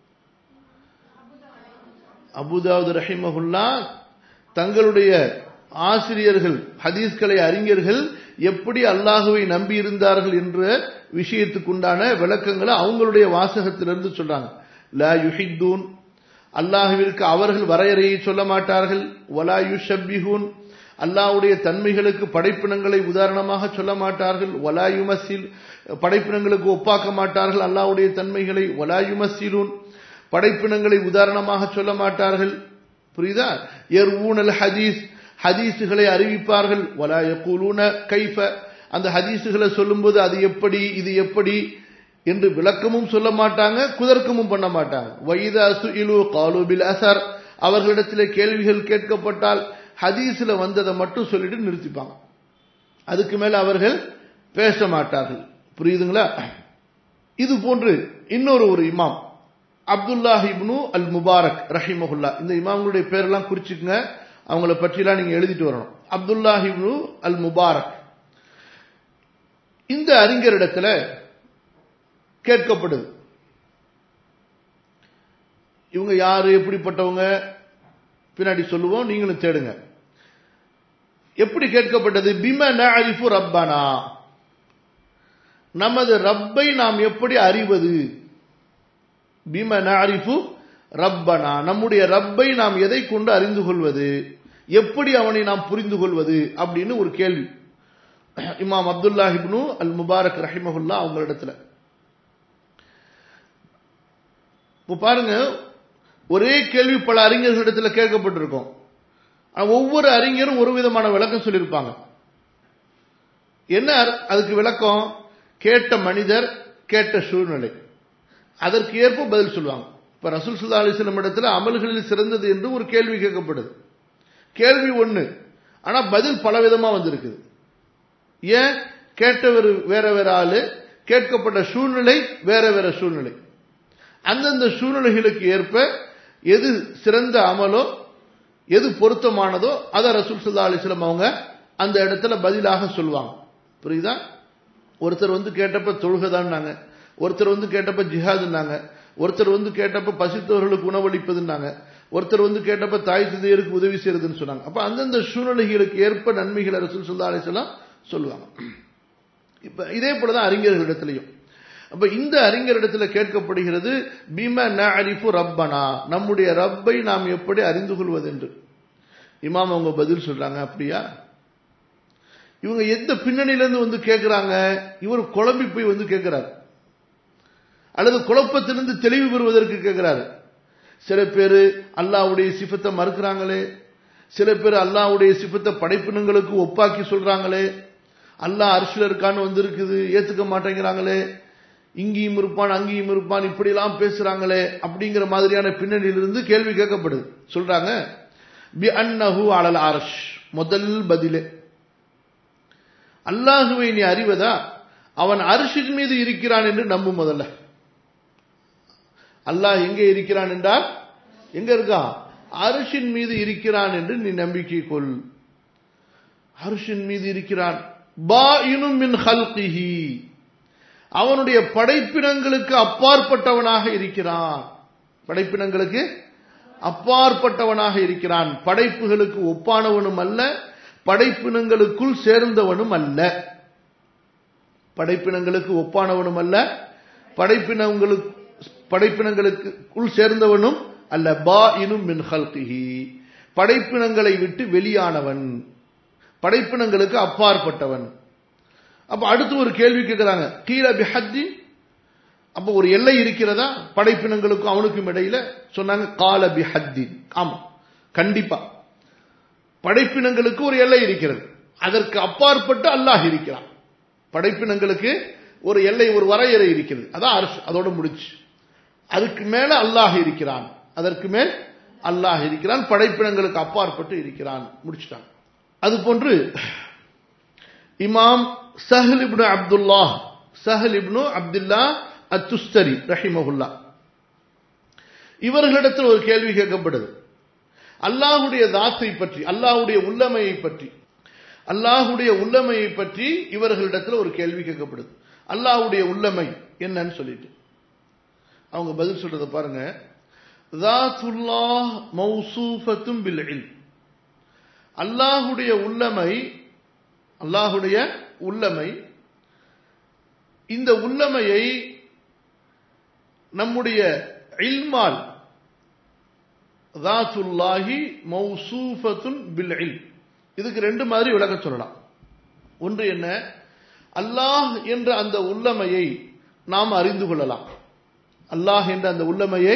அபுதாவுது ரஹிமஹுல்லா தங்களுடைய ஆசிரியர்கள் ஹதீஸ்களை அறிஞர்கள் எப்படி அல்லாஹுவை நம்பி இருந்தார்கள் என்ற விஷயத்துக்குண்டான விளக்கங்களை அவங்களுடைய வாசகத்திலிருந்து சொல்றாங்க லா யுஹித்தூன் அல்லாஹுவிற்கு அவர்கள் வரையறையை சொல்ல மாட்டார்கள் வலா யுஷப்பிஹூன் அல்லாஹ்வுடைய தன்மைகளுக்கு படைப்பினங்களை உதாரணமாக சொல்ல மாட்டார்கள் வலாயுமசில் படைப்பினங்களுக்கு ஒப்பாக்க மாட்டார்கள் அல்லாஹ்வுடைய தன்மைகளை வலாயுமசிலூன் படைப்பினங்களை உதாரணமாக சொல்ல மாட்டார்கள் புரியுதா எர் ஊனல் ஹதீஸ் ஹதீஸுகளை அறிவிப்பார்கள் வலா யகூலூன கைஃப அந்த ஹதீஸுகளை சொல்லும்போது அது எப்படி இது எப்படி என்று விளக்கமும் சொல்ல மாட்டாங்க குதர்க்கமும் பண்ண மாட்டாங்க வைதா சுஇலு காலு பில் அசர் அவர்களிடத்தில் கேள்விகள் கேட்கப்பட்டால் ஹதீஸ்ல வந்ததை மட்டும் சொல்லிட்டு நிறுத்திப்பாங்க அதுக்கு மேல அவர்கள் பேச மாட்டார்கள் புரியுதுங்களா இது போன்று இன்னொரு ஒரு இமாம் அப்துல்லாஹ் இப்னு அல் முபாரக் ரஹிமஹுல்லா இந்த இமாம்களுடைய பேரெல்லாம் குறிச்சுக்குங்க அவங்கள பற்றிலாம் நீங்க எழுதிட்டு வரணும் அப்துல்லாஹ் இப்னு அல் முபாரக் இந்த அறிஞரிடத்துல கேட்கப்படுது இவங்க யாரு எப்படிப்பட்டவங்க பின்னாடி சொல்லுவோம் நீங்களும் தேடுங்க எப்படி கேட்கப்பட்டது பிம நஅரிஃபு ரப்பனா நமது ரப்பை நாம் எப்படி அறிவது பிம நஅரிஃபு ரப்பனா நம்முடைய ரப்பை நாம் எதை கொண்டு அறிந்து கொள்வது எப்படி அவனை நாம் புரிந்து கொள்வது அப்படின்னு ஒரு கேள்வி இமாம் அப்துல்லா இப்னு அல் முபாரக் ரஹிமஹுல்லா அவங்களிடத்துல இப்போ பாருங்க ஒரே கேள்வி பல அறிஞர்களிடத்துல கேட்கப்பட்டிருக்கும் ஒவ்வொரு அறிஞரும் ஒரு விதமான விளக்கம் சொல்லியிருப்பாங்க என்ன அதுக்கு விளக்கம் கேட்ட மனிதர் கேட்ட சூழ்நிலை அதற்கு ஏற்ப பதில் சொல்லுவாங்க இப்ப ரசூல் சுல்லா அலிஸ்லம் இடத்துல அமல்களில் சிறந்தது என்று ஒரு கேள்வி கேட்கப்படுது கேள்வி ஒண்ணு ஆனா பதில் பல விதமா வந்திருக்குது ஏன் கேட்டவர் வேற வேற ஆளு கேட்கப்பட்ட சூழ்நிலை வேற வேற சூழ்நிலை அந்தந்த சூழ்நிலைகளுக்கு ஏற்ப எது சிறந்த அமலோ எது பொருத்தமானதோ அதை ரசூல் சுல்லா அலிஸ்லம் அவங்க அந்த இடத்துல பதிலாக சொல்லுவாங்க புரியுதா ஒருத்தர் வந்து கேட்டப்ப தொழுகதான்னாங்க ஒருத்தர் வந்து கேட்டப்ப ஜிஹாதுன்னாங்க ஒருத்தர் வந்து கேட்டப்ப பசித்தவர்களுக்கு உணவளிப்பதுன்னாங்க ஒருத்தர் வந்து கேட்டப்ப தாய் தந்தையருக்கு உதவி செய்யறதுன்னு சொன்னாங்க அப்ப அந்தந்த சூழ்நிலைகளுக்கு ஏற்ப நன்மைகளை ரசூல் சுல்லா அலிஸ்லாம் சொல்லுவாங்க இப்ப இதே போலதான் அறிஞர்களிடத்திலையும் அப்ப இந்த அறிஞரிடத்துல கேட்கப்படுகிறது பீம ந அரிஃபு ரப்பனா நம்முடைய ரப்பை நாம் எப்படி அறிந்து கொள்வது என்று இமாம் அவங்க பதில் சொல்றாங்க அப்படியா இவங்க எந்த பின்னணியிலிருந்து வந்து கேட்கிறாங்க இவர் குழம்பி போய் வந்து கேட்கிறார் அல்லது குழப்பத்திலிருந்து தெளிவு பெறுவதற்கு கேட்கிறாரு சில பேர் அல்லாவுடைய சிபத்தை மறுக்கிறாங்களே சில பேர் அல்லாவுடைய சிபத்தை படைப்பினங்களுக்கு ஒப்பாக்கி சொல்றாங்களே அல்லாஹ் அரிசில இருக்கான்னு வந்திருக்குது ஏத்துக்க மாட்டேங்கிறாங்களே இங்கேயும் இருப்பான் அங்கேயும் இருப்பான் இப்படிலாம் பேசுறாங்களே அப்படிங்கிற மாதிரியான பின்னணியிலிருந்து கேள்வி கேட்கப்படுது சொல்றாங்க பி அன்னஹு அலல் அரஷ் முதல் பதிலே அல்லாஹுவை நீ அறிவதா அவன் அரிசின் மீது இருக்கிறான் என்று நம்பும் முதல்ல அல்லாஹ் எங்கே இருக்கிறான் என்றால் எங்க இருக்கான் அரிசின் மீது இருக்கிறான் என்று நீ நம்பிக்கை கொள் அரிசின் மீது இருக்கிறான் பா இனும் மின் ஹல்கிஹி அவனுடைய படைப்பினங்களுக்கு அப்பாற்பட்டவனாக இருக்கிறான் படைப்பினங்களுக்கு அப்பாற்பட்டவனாக இருக்கிறான் படைப்புகளுக்கு ஒப்பானவனும் அல்ல படைப்பினங்களுக்குள் சேர்ந்தவனும் அல்ல படைப்பினங்களுக்கு ஒப்பானவனும் அல்ல படைப்பினங்களுக்கு படைப்பினங்களுக்குள் சேர்ந்தவனும் அல்ல பா இனும் மின் ஹல்கிஹி படைப்பினங்களை விட்டு வெளியானவன் படைப்பினங்களுக்கு அப்பாற்பட்டவன் அப்ப அடுத்து ஒரு கேள்வி கேட்கிறாங்க கீழ பிஹத்தி அப்ப ஒரு எல்லை இருக்கிறதா படைப்பினங்களுக்கும் அவனுக்கும் இடையில சொன்னாங்க கால பிஹத்தி ஆமா கண்டிப்பா படைப்பினங்களுக்கு ஒரு எல்லை இருக்கிறது அதற்கு அப்பாற்பட்டு அல்லாஹ் இருக்கிறான் படைப்பினங்களுக்கு ஒரு எல்லை ஒரு வரையறை இருக்கிறது அதான் அரசு அதோட முடிச்சு அதுக்கு மேல அல்லாஹ் இருக்கிறான் அதற்கு மேல் அல்லாஹ் இருக்கிறான் படைப்பினங்களுக்கு அப்பாற்பட்டு இருக்கிறான் முடிச்சுட்டான் அது போன்று இமாம் சஹல் இப்னு அப்துல்லா சஹல் இப்னு அப்துல்லா அத்துஸ்தரி ரஹிமஹுல்லா இவர்களிடத்தில் ஒரு கேள்வி கேட்கப்படுது அல்லாஹுடைய தாத்தை பற்றி அல்லாஹுடைய உள்ளமையை பற்றி அல்லாஹுடைய உள்ளமையை பற்றி இவர்களிடத்தில் ஒரு கேள்வி கேட்கப்படுது அல்லாஹுடைய உள்ளமை என்னன்னு சொல்லிட்டு அவங்க பதில் சொல்றத பாருங்க தாத்துல்லாஹ் மௌசூஃபத்தும் பில் இல்ம் அல்லாஹுடைய உள்ளமை அல்லாஹுடைய உள்ளமை இந்த உள்ளமையை நம்முடைய இல்மால் தாத்துல்லாஹி மௌசூஃபத்துன் பில் இல்ம் இதுக்கு ரெண்டு மாதிரி விளக்க சொல்லலாம் ஒன்று என்ன அல்லாஹ் என்ற அந்த உள்ளமையை நாம் அறிந்து கொள்ளலாம் அல்லாஹ் என்ற அந்த உள்ளமையை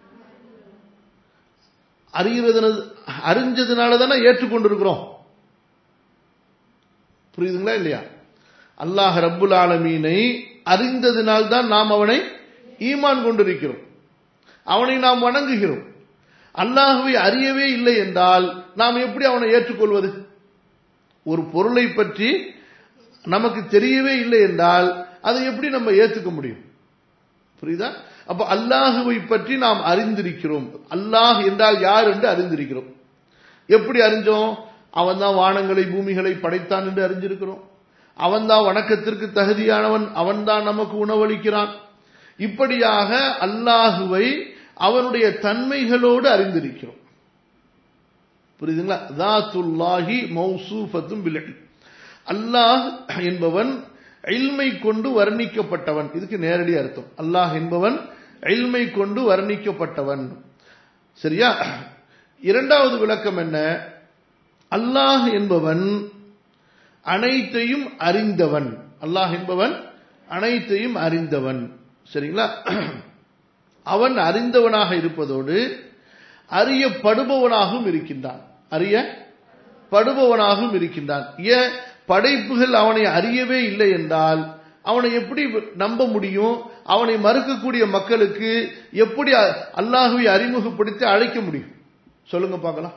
அறிகிறது அறிஞ்சதுனால தானே ஏற்றுக்கொண்டிருக்கிறோம் புரியுதுங்களா இல்லையா அல்லாஹ் ரப்புல் ஆலமீனை அறிந்ததினால் தான் நாம் அவனை ஈமான் கொண்டிருக்கிறோம் அவனை நாம் வணங்குகிறோம் அல்லாஹுவை அறியவே இல்லை என்றால் நாம் எப்படி அவனை ஏற்றுக்கொள்வது ஒரு பொருளை பற்றி நமக்கு தெரியவே இல்லை என்றால் அதை எப்படி நம்ம ஏற்றுக்க முடியும் புரியுதா அப்ப அல்லாஹுவை பற்றி நாம் அறிந்திருக்கிறோம் அல்லாஹ் என்றால் யார் என்று அறிந்திருக்கிறோம் எப்படி அறிஞ்சோம் அவன் தான் வானங்களை பூமிகளை படைத்தான் என்று அறிஞ்சிருக்கிறோம் அவன் தான் வணக்கத்திற்கு தகுதியானவன் அவன் தான் நமக்கு உணவளிக்கிறான் இப்படியாக அல்லாஹுவை அவனுடைய தன்மைகளோடு அறிந்திருக்கிறோம் புரியுதுங்களா தாத்துல்லாஹி மௌசூஃபத்தும் பிலி அல்லாஹ் என்பவன் இல்மை கொண்டு வர்ணிக்கப்பட்டவன் இதுக்கு நேரடி அர்த்தம் அல்லாஹ் என்பவன் இல்மை கொண்டு வர்ணிக்கப்பட்டவன் சரியா இரண்டாவது விளக்கம் என்ன அல்லாஹ் என்பவன் அனைத்தையும் அறிந்தவன் அல்லாஹ் என்பவன் அனைத்தையும் அறிந்தவன் சரிங்களா அவன் அறிந்தவனாக இருப்பதோடு அறியப்படுபவனாகவும் இருக்கின்றான் அறியப்படுபவனாகவும் இருக்கின்றான் ஏன் படைப்புகள் அவனை அறியவே இல்லை என்றால் அவனை எப்படி நம்ப முடியும் அவனை மறுக்கக்கூடிய மக்களுக்கு எப்படி அல்லாஹுவை அறிமுகப்படுத்தி அழைக்க முடியும் சொல்லுங்க பார்க்கலாம்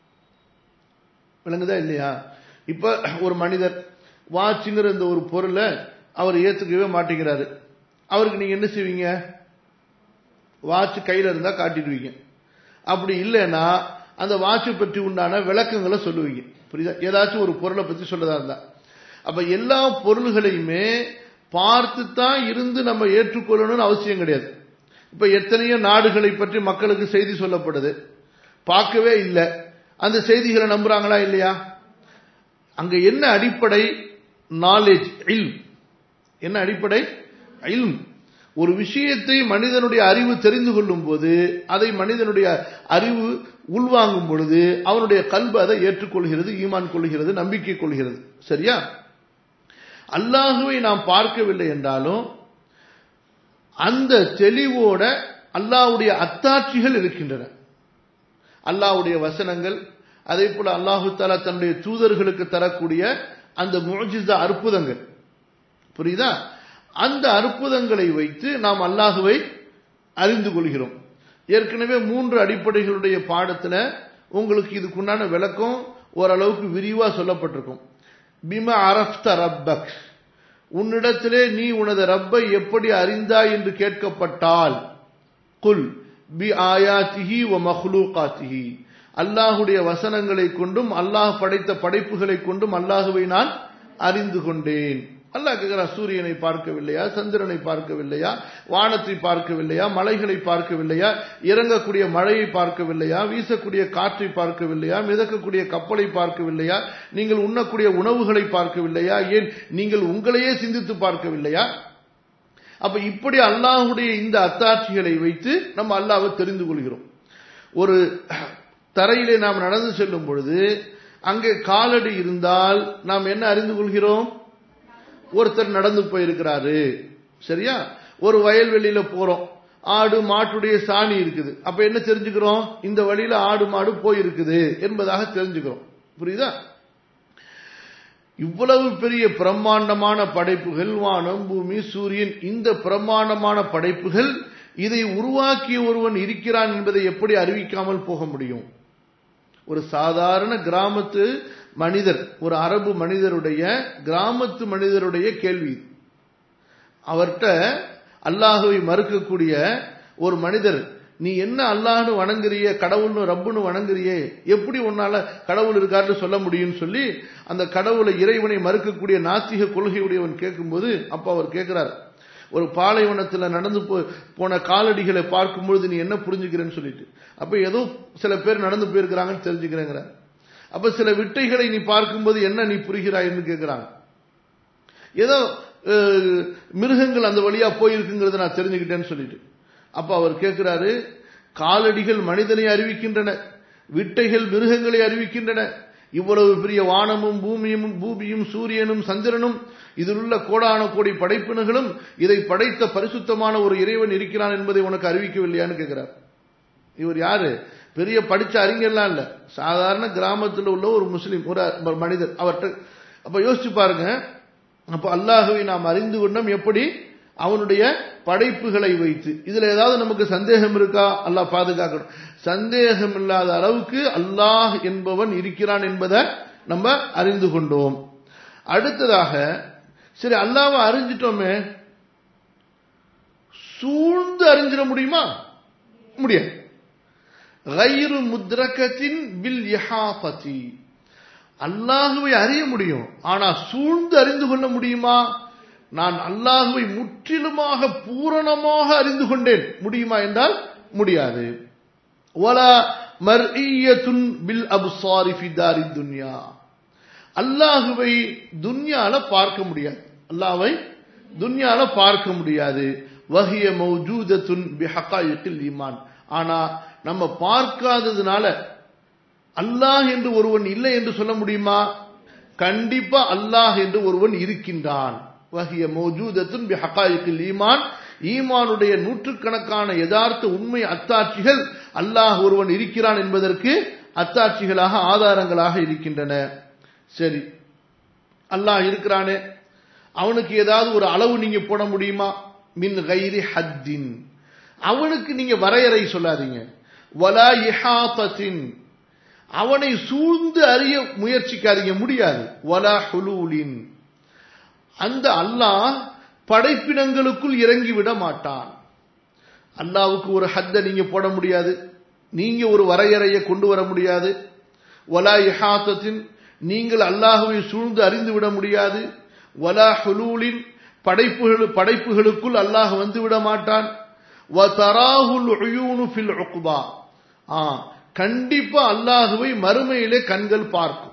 விளங்குதா இல்லையா இப்ப ஒரு மனிதர் வாட்சுங்கிற இந்த ஒரு பொருளை அவர் ஏத்துக்கவே மாட்டேங்கிறாரு அவருக்கு நீங்க என்ன செய்வீங்க வாட்ச் கையில இருந்தா காட்டிடுவீங்க அப்படி இல்லைன்னா அந்த வாட்சை பற்றி உண்டான விளக்கங்களை சொல்லுவீங்க புரியுதா ஏதாச்சும் ஒரு பொருளை பத்தி சொல்லதா இருந்தா அப்ப எல்லா பொருள்களையுமே பார்த்து தான் இருந்து நம்ம ஏற்றுக்கொள்ளணும்னு அவசியம் கிடையாது இப்ப எத்தனையோ நாடுகளை பற்றி மக்களுக்கு செய்தி சொல்லப்படுது பார்க்கவே இல்லை அந்த செய்திகளை நம்புறாங்களா இல்லையா அங்க என்ன அடிப்படை நாலேஜ் இல் என்ன அடிப்படை இல் ஒரு விஷயத்தை மனிதனுடைய அறிவு தெரிந்து கொள்ளும் போது அதை மனிதனுடைய அறிவு உள்வாங்கும் பொழுது அவனுடைய கல்வி அதை ஏற்றுக்கொள்கிறது ஈமான் கொள்கிறது நம்பிக்கை கொள்கிறது சரியா அல்லாஹுவை நாம் பார்க்கவில்லை என்றாலும் அந்த தெளிவோட அல்லாஹுடைய அத்தாட்சிகள் இருக்கின்றன அல்லாஹுடைய வசனங்கள் அதே போல அல்லாஹு தாலா தன்னுடைய தூதர்களுக்கு தரக்கூடிய அந்த முஜிசா அற்புதங்கள் புரியுதா அந்த அற்புதங்களை வைத்து நாம் அல்லாஹுவை அறிந்து கொள்கிறோம் ஏற்கனவே மூன்று அடிப்படைகளுடைய பாடத்துல உங்களுக்கு இதுக்குண்டான விளக்கம் ஓரளவுக்கு விரிவா சொல்லப்பட்டிருக்கும் பிம அரப்த ரப்பக் உன்னிடத்திலே நீ உனது ரப்பை எப்படி அறிந்தாய் என்று கேட்கப்பட்டால் குல் பி ஆயாத்திஹி வ மஹ்லூகாத்திஹி அல்லாஹுடைய வசனங்களை கொண்டும் அல்லாஹ் படைத்த படைப்புகளை கொண்டும் அல்லாஹுவை நான் அறிந்து கொண்டேன் அல்லாஹ் கேட்கிறான் சூரியனை பார்க்கவில்லையா சந்திரனை பார்க்கவில்லையா வானத்தை பார்க்கவில்லையா மலைகளை பார்க்கவில்லையா இறங்கக்கூடிய மழையை பார்க்கவில்லையா வீசக்கூடிய காற்றை பார்க்கவில்லையா மிதக்கக்கூடிய கப்பலை பார்க்கவில்லையா நீங்கள் உண்ணக்கூடிய உணவுகளை பார்க்கவில்லையா ஏன் நீங்கள் உங்களையே சிந்தித்து பார்க்கவில்லையா அப்ப இப்படி அல்லாஹுடைய இந்த அத்தாட்சிகளை வைத்து நம்ம அல்லாவை தெரிந்து கொள்கிறோம் ஒரு தரையிலே நாம் நடந்து செல்லும் பொழுது அங்கே காலடி இருந்தால் நாம் என்ன அறிந்து கொள்கிறோம் ஒருத்தர் நடந்து போயிருக்கிறாரு சரியா ஒரு வயல்வெளியில போறோம் ஆடு மாட்டுடைய சாணி இருக்குது அப்ப என்ன தெரிஞ்சுக்கிறோம் இந்த வழியில ஆடு மாடு போயிருக்குது என்பதாக தெரிஞ்சுக்கிறோம் புரியுதா இவ்வளவு பெரிய பிரம்மாண்டமான படைப்புகள் வானம் பூமி சூரியன் இந்த பிரம்மாண்டமான படைப்புகள் இதை உருவாக்கிய ஒருவன் இருக்கிறான் என்பதை எப்படி அறிவிக்காமல் போக முடியும் ஒரு சாதாரண கிராமத்து மனிதர் ஒரு அரபு மனிதருடைய கிராமத்து மனிதருடைய கேள்வி அவர்கிட்ட அல்லாஹுவை மறுக்கக்கூடிய ஒரு மனிதர் நீ என்ன அல்லாஹ்னு வணங்குறிய கடவுள்னு ரப்புன்னு வணங்குறியே எப்படி உன்னால கடவுள் இருக்காருன்னு சொல்ல முடியும்னு சொல்லி அந்த கடவுளை இறைவனை மறுக்கக்கூடிய நாத்திக கொள்கையுடையவன் கேட்கும்போது அப்ப அவர் கேட்கிறார் ஒரு பாலைவனத்துல நடந்து போன காலடிகளை பார்க்கும் பொழுது நீ என்ன புரிஞ்சுக்கிறேன்னு சொல்லிட்டு அப்ப ஏதோ சில பேர் நடந்து போயிருக்கிறாங்கன்னு தெரிஞ்சுக்கிறேங்கிற அப்ப சில விட்டைகளை நீ பார்க்கும்போது என்ன நீ புரிகிறாய்ன்னு கேட்கிறாங்க ஏதோ மிருகங்கள் அந்த வழியா போயிருக்குங்கிறத நான் தெரிஞ்சுக்கிட்டேன்னு சொல்லிட்டு அப்ப அவர் கேட்கிறாரு காலடிகள் மனிதனை அறிவிக்கின்றன விட்டைகள் மிருகங்களை அறிவிக்கின்றன இவ்வளவு பெரிய வானமும் பூமியும் பூமியும் சூரியனும் சந்திரனும் இதில் உள்ள கோடான கோடி படைப்பினர்களும் இதை படைத்த பரிசுத்தமான ஒரு இறைவன் இருக்கிறான் என்பதை உனக்கு அறிவிக்கவில்லையான்னு கேட்கிறார் இவர் யாரு பெரிய படிச்ச அறிஞர்லாம் இல்ல சாதாரண கிராமத்தில் உள்ள ஒரு முஸ்லீம் ஒரு மனிதர் அவர்கிட்ட அப்ப யோசிச்சு பாருங்க அப்ப அல்லாஹுவை நாம் அறிந்து கொண்டோம் எப்படி அவனுடைய படைப்புகளை வைத்து இதுல ஏதாவது நமக்கு சந்தேகம் இருக்கா அல்லாஹ் பாதுகாக்கணும் சந்தேகம் இல்லாத அளவுக்கு அல்லாஹ் என்பவன் இருக்கிறான் என்பதை நம்ம அறிந்து கொண்டோம் அடுத்ததாக சரி அல்லாவை அறிஞ்சிட்டோமே சூழ்ந்து அறிஞ்சிட முடியுமா முடியாது கயிறு முத்ரகத்தின் பில் யஹாபதி அல்லாஹுவை அறிய முடியும் ஆனா சூழ்ந்து அறிந்து கொள்ள முடியுமா நான் அல்லாஹுவை முற்றிலுமாக பூரணமாக அறிந்து கொண்டேன் முடியுமா என்றால் முடியாது வலா மர்இயத்துன் பில் அப்சாரி ஃபி தாரி துன்யா அல்லாஹுவை துன்யால பார்க்க முடியாது அல்லாஹ்வை துன்யால பார்க்க முடியாது வஹிய மௌஜூதத்துன் பி ஹகாயிக்கில் ஈமான் ஆனா நம்ம பார்க்காததுனால அல்லாஹ் என்று ஒருவன் இல்லை என்று சொல்ல முடியுமா கண்டிப்பா அல்லாஹ் என்று ஒருவன் இருக்கின்றான் வஹிய மௌஜூதத்துன் பி ஹகாயிக்கில் ஈமான் ஈமானுடைய நூற்றுக்கணக்கான யதார்த்த உண்மை அத்தாட்சிகள் அல்லாஹ் ஒருவன் இருக்கிறான் என்பதற்கு அத்தாட்சிகளாக ஆதாரங்களாக இருக்கின்றன சரி அல்லாஹ் இருக்கிறானே அவனுக்கு ஏதாவது ஒரு அளவு நீங்க போட முடியுமா மின் கைரி ஹத்தின் அவனுக்கு நீங்க வரையறை சொல்லாதீங்க வலா இஹாபத்தின் அவனை சூழ்ந்து அறிய முயற்சிக்காதீங்க முடியாது வலா ஹுலூலின் அந்த அல்லாஹ் படைப்பினங்களுக்குள் இறங்கி விட மாட்டான் அல்லாவுக்கு ஒரு ஹத்தை நீங்க போட முடியாது நீங்க ஒரு வரையறையை கொண்டு வர முடியாது வலா இஹாத்தத்தின் நீங்கள் அல்லாஹுவை சூழ்ந்து அறிந்து விட முடியாது வலா ஹுலூலின் படைப்புகள் படைப்புகளுக்குள் அல்லாஹ் வந்து விட மாட்டான் வதராஹுல் உயூனு ஃபில் உக்பா ஆ கண்டிப்பா அல்லாஹுவை மறுமையிலே கண்கள் பார்க்கும்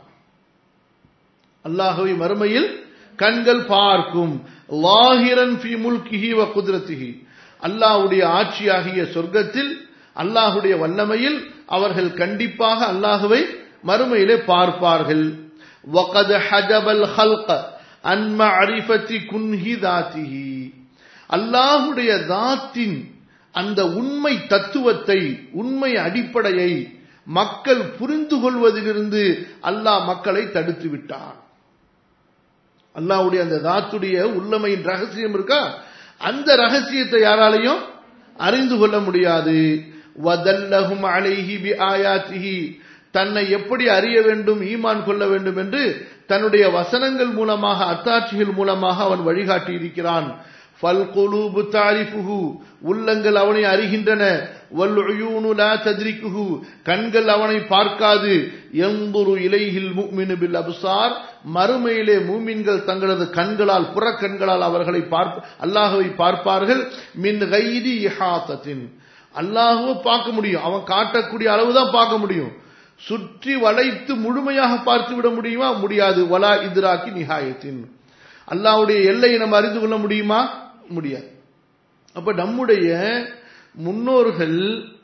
அல்லாஹுவை மறுமையில் கண்கள் பார்க்கும் லாஹிரன் ஃபி முல்கிஹி வ குத்ரத்திஹி அல்லாஹ்வுடைய ஆட்சியாகிய சொர்க்கத்தில் அல்லாஹுடைய வல்லமையில் அவர்கள் கண்டிப்பாக அல்லாஹுவை மறுமையிலே பார்ப்பார்கள் وقد حجب الخلق عن معرفة كنه ذاته அல்லாஹுடைய தாத்தின் அந்த உண்மை தத்துவத்தை உண்மை அடிப்படையை மக்கள் புரிந்து கொள்வதிலிருந்து அல்லாஹ் மக்களை தடுத்து விட்டான் அல்லாஹ்வுடைய அந்த தாத்துடைய உள்ளமையின் ரகசியம் இருக்கா அந்த ரகசியத்தை யாராலையும் அறிந்து கொள்ள முடியாது வதல்லஹும் அலைஹி பி ஆயாத்திஹி தன்னை எப்படி அறிய வேண்டும் ஈமான் கொள்ள வேண்டும் என்று தன்னுடைய வசனங்கள் மூலமாக அத்தாட்சிகள் மூலமாக அவன் வழிகாட்டி இருக்கிறான் ஃபல் குலூபு தாரிஃபுஹு உள்ளங்கள் அவனை அறிகின்றன வல் உயூனு லா தத்ரிக்குஹு கண்கள் அவனை பார்க்காது எந்துரு இலைஹில் முஃமினு பில் அப்சார் மறுமையிலே மூமின்கள் தங்களது கண்களால் புறக்கண்களால் அவர்களை பார்ப்ப அல்லாஹ்வை பார்ப்பார்கள் மின் கைதி இஹாத்தத்தின் அல்லாஹுவை பார்க்க முடியும் அவன் காட்டக்கூடிய அளவுதான் பார்க்க முடியும் சுற்றி வளைத்து முழுமையாக பார்த்து விட முடியுமா முடியாது வலா இத்ராக்கி நிகாயத்தின் அல்லாவுடைய எல்லையை நம்ம அறிந்து கொள்ள முடியுமா முடியாது அப்ப நம்முடைய முன்னோர்கள்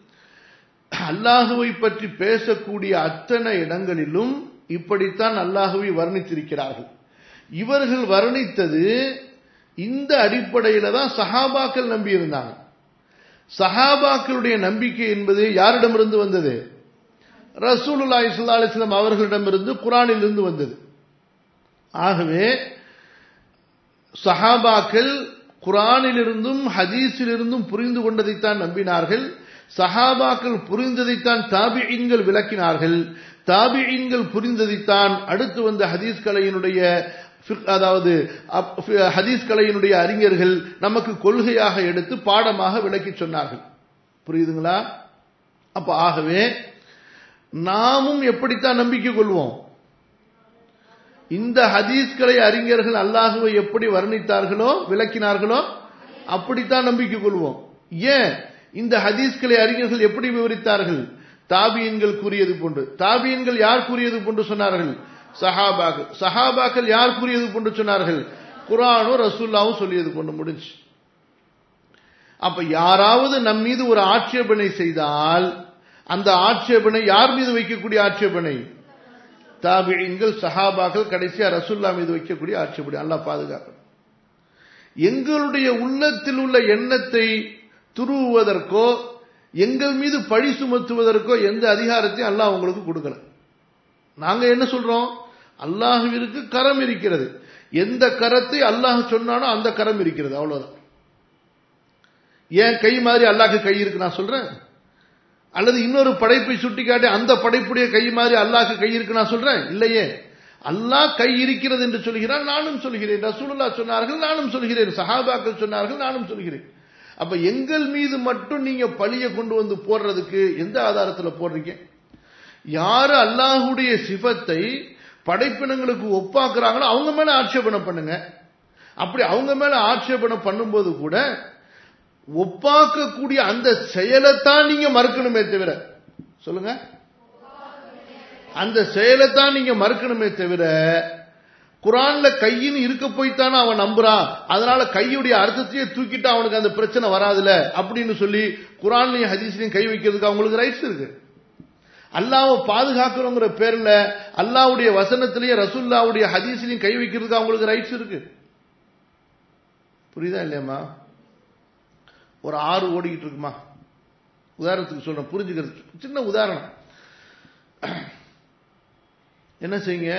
அல்லாஹுவை பற்றி பேசக்கூடிய அத்தனை இடங்களிலும் இப்படித்தான் அல்லாஹுவை வர்ணித்திருக்கிறார்கள் இவர்கள் வர்ணித்தது இந்த அடிப்படையில தான் சஹாபாக்கள் நம்பி இருந்தாங்க சஹாபாக்களுடைய நம்பிக்கை என்பது யாரிடமிருந்து வந்தது ரசூலுல்லா இஸ்லா அலிஸ்லாம் அவர்களிடமிருந்து குரானிலிருந்து வந்தது ஆகவே சஹாபாக்கள் குரானிலிருந்தும் ஹதீஸிலிருந்தும் புரிந்து கொண்டதைத்தான் நம்பினார்கள் சஹாபாக்கள் புரிந்ததைத்தான் தாபியின்கள் விளக்கினார்கள் தாபியின்கள் புரிந்ததைத்தான் அடுத்து வந்த ஹதீஸ் கலையினுடைய அதாவது ஹதீஸ் கலையினுடைய அறிஞர்கள் நமக்கு கொள்கையாக எடுத்து பாடமாக விளக்கி சொன்னார்கள் புரியுதுங்களா அப்ப ஆகவே நாமும் எப்படித்தான் நம்பிக்கை கொள்வோம் இந்த ஹதீஸ்களை அறிஞர்கள் அல்லாஹுவை எப்படி வர்ணித்தார்களோ விளக்கினார்களோ அப்படித்தான் நம்பிக்கை கொள்வோம் ஏன் இந்த ஹதீஸ்களை அறிஞர்கள் எப்படி விவரித்தார்கள் தாபியன்கள் கூறியது போன்று தாபியன்கள் யார் கூறியது போன்று சொன்னார்கள் சஹாபாக்கள் சஹாபாக்கள் யார் கூறியது போன்று சொன்னார்கள் குரானும் ரசூல்லாவும் சொல்லியது கொண்டு முடிஞ்சு அப்ப யாராவது நம் மீது ஒரு ஆட்சேபனை செய்தால் அந்த ஆட்சேபனை யார் மீது வைக்கக்கூடிய ஆட்சேபனை தாபியன்கள் சஹாபாக்கள் கடைசியா ரசுல்லா மீது வைக்கக்கூடிய ஆட்சேபனை அல்லா பாதுகாக்கணும் எங்களுடைய உள்ளத்தில் உள்ள எண்ணத்தை துருவுவதற்கோ எங்கள் மீது பழி சுமத்துவதற்கோ எந்த அதிகாரத்தையும் அல்லாஹ் உங்களுக்கு கொடுக்கல நாங்க என்ன சொல்றோம் அல்லாஹுவிற்கு கரம் இருக்கிறது எந்த கரத்தை அல்லாஹ் சொன்னானோ அந்த கரம் இருக்கிறது அவ்வளவுதான் ஏன் கை மாதிரி அல்லாஹ்க்கு கை இருக்கு நான் சொல்றேன் அல்லது இன்னொரு படைப்பை சுட்டிக்காட்டி அந்த படைப்புடைய கை மாதிரி அல்லாஹ்க்கு கை இருக்கு நான் சொல்றேன் இல்லையே அல்லாஹ் கை இருக்கிறது என்று சொல்கிறான் நானும் சொல்கிறேன் ரசூலுல்லா சொன்னார்கள் நானும் சொல்கிறேன் சஹாபாக்கள் சொன்னார்கள் நானும் சொல்கிறேன் அப்ப எங்கள் மீது மட்டும் நீங்க பழிய கொண்டு வந்து போடுறதுக்கு எந்த ஆதாரத்துல போடுறீங்க யாரு அல்லாஹுடைய சிபத்தை படைப்பினங்களுக்கு ஒப்பாக்குறாங்களோ அவங்க மேல ஆட்சேபனை பண்ணுங்க அப்படி அவங்க மேல ஆட்சேபனை பண்ணும்போது கூட ஒப்பாக்கக்கூடிய அந்த செயலைத்தான் நீங்க மறுக்கணுமே தவிர சொல்லுங்க அந்த செயலைத்தான் நீங்க மறுக்கணுமே தவிர குரான்ல கையின்னு இருக்க போய்த்தானே அவன் நம்புறான் அதனால கையுடைய அர்த்தத்தையே தூக்கிட்டு அவனுக்கு அந்த பிரச்சனை வராதுல அப்படின்னு சொல்லி குரான்லயும் ஹதீஸ்லயும் கை வைக்கிறதுக்கு அவங்களுக்கு ரைட்ஸ் இருக்கு அல்லாவை பாதுகாக்கிறோங்கிற பேர்ல அல்லாவுடைய வசனத்திலேயே ரசுல்லாவுடைய ஹதீஸ்லயும் கை வைக்கிறதுக்கு அவங்களுக்கு ரைட்ஸ் இருக்கு புரியுதா இல்லையாம்மா ஒரு ஆறு ஓடிக்கிட்டு இருக்குமா உதாரணத்துக்கு சொல்றேன் புரிஞ்சுக்கிறது சின்ன உதாரணம் என்ன செய்யுங்க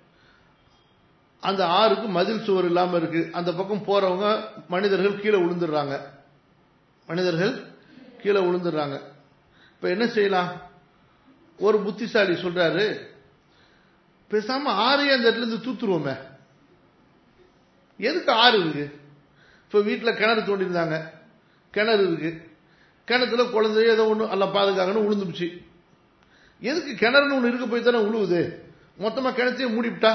அந்த ஆறுக்கு மதில் சுவர் இல்லாம இருக்கு அந்த பக்கம் போறவங்க மனிதர்கள் கீழே விழுந்துடுறாங்க மனிதர்கள் கீழே விழுந்துடுறாங்க இப்ப என்ன செய்யலாம் ஒரு புத்திசாலி சொல்றாரு பேசாம ஆறையே அந்த இடத்துல இருந்து தூத்துருவோமே எதுக்கு ஆறு இருக்கு இப்ப வீட்டுல கிணறு தோண்டியிருந்தாங்க கிணறு இருக்கு கிணத்துல குழந்தைய ஏதோ ஒண்ணு எல்லாம் பாதுகாக்கணும் உளுந்துச்சு எதுக்கு கிணறுன்னு ஒண்ணு இருக்க போய் தானே உழுவுது மொத்தமா கிணத்தையே மூடிவிட்டா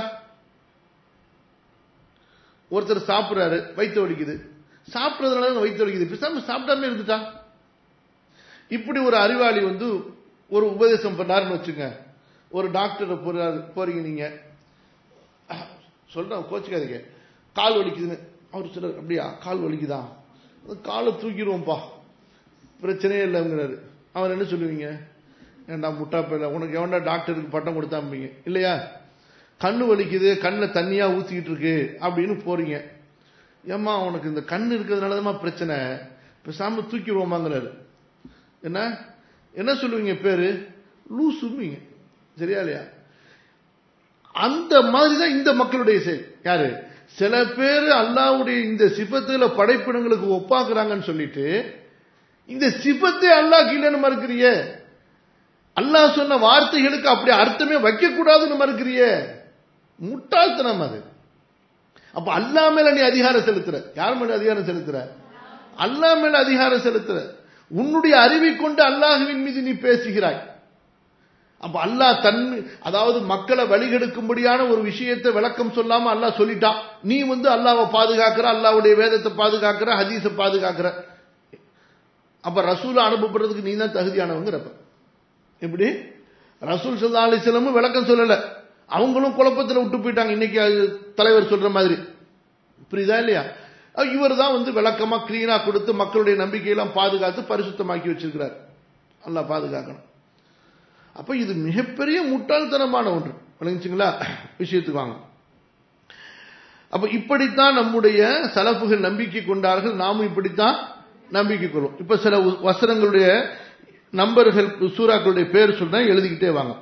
ஒருத்தர் சாப்பிடுறாரு வயிற்று வலிக்குது சாப்பிட்றதுனால வயிற்று வலிக்குது பேசாம சாப்பிடாம இருந்துட்டா இப்படி ஒரு அறிவாளி வந்து ஒரு உபதேசம் பண்ணாருன்னு வச்சுங்க ஒரு டாக்டரை போறாரு போறீங்க நீங்க சொல்றேன் கோச்சுக்காதீங்க கால் வலிக்குதுன்னு அவர் சொல்றாரு அப்படியா கால் வலிக்குதா காலை தூக்கிடுவோம்ப்பா பிரச்சனையே இல்லைங்கிறாரு அவர் என்ன சொல்லுவீங்க ஏன்டா முட்டா பையில உனக்கு எவன்டா டாக்டருக்கு பட்டம் கொடுத்தாம்பீங்க இல்லையா கண்ணு வலிக்குது கண்ணில் தண்ணியா ஊத்திக்கிட்டு இருக்கு அப்படின்னு போறீங்க ஏம்மா உனக்கு இந்த கண் இருக்கிறதுனாலதான் பிரச்சனை பேசாம தூக்கிடுவோமாங்கிறாரு என்ன என்ன சொல்லுவீங்க பேரு லூசுமீங்க சரியா இல்லையா அந்த மாதிரி தான் இந்த மக்களுடைய செயல் யாரு சில பேர் அல்லாவுடைய இந்த சிபத்துல படைப்பினங்களுக்கு ஒப்பாக்குறாங்கன்னு சொல்லிட்டு இந்த சிபத்தை அல்லாஹ் இல்லைன்னு மறுக்கிறிய அல்லாஹ் சொன்ன வார்த்தைகளுக்கு அப்படி அர்த்தமே வைக்க கூடாதுன்னு மறுக்கிறிய முட்டாள்தனம் அது அப்ப அல்லா மேல நீ அதிகாரம் செலுத்துற யார் மேல அதிகாரம் செலுத்துற அல்லா மேல அதிகாரம் செலுத்துற உன்னுடைய அறிவை கொண்டு அல்லாஹுவின் மீது நீ பேசுகிறாய் அப்ப அல்லாஹ் தன் அதாவது மக்களை வழிகெடுக்கும்படியான ஒரு விஷயத்தை விளக்கம் சொல்லாம அல்லாஹ் சொல்லிட்டான் நீ வந்து அல்லாவை பாதுகாக்கிற அல்லாவுடைய வேதத்தை பாதுகாக்கிற ஹதீஸை பாதுகாக்கிற அப்ப ரசூல அனுப்பப்படுறதுக்கு நீ தான் தகுதியானவங்கிறப்ப எப்படி ரசூல் சல்லா அலிஸ்லமும் விளக்கம் சொல்லல அவங்களும் குழப்பத்தில் விட்டு போயிட்டாங்க இன்னைக்கு தலைவர் சொல்ற மாதிரி புரியுதா இல்லையா இவர் தான் வந்து விளக்கமா கிளீனா கொடுத்து மக்களுடைய நம்பிக்கையெல்லாம் பாதுகாத்து பரிசுத்தமாக்கி வச்சிருக்கிறார் நல்லா பாதுகாக்கணும் அப்ப இது மிகப்பெரிய முட்டாள்தனமான ஒன்று விளங்குச்சுங்களா விஷயத்துக்கு வாங்க அப்ப இப்படித்தான் நம்முடைய சலப்புகள் நம்பிக்கை கொண்டார்கள் நாமும் இப்படித்தான் நம்பிக்கை கொள்வோம் இப்ப சில வசனங்களுடைய நம்பர்கள் சூறாக்களுடைய பேர் சொல்றேன் எழுதிக்கிட்டே வாங்க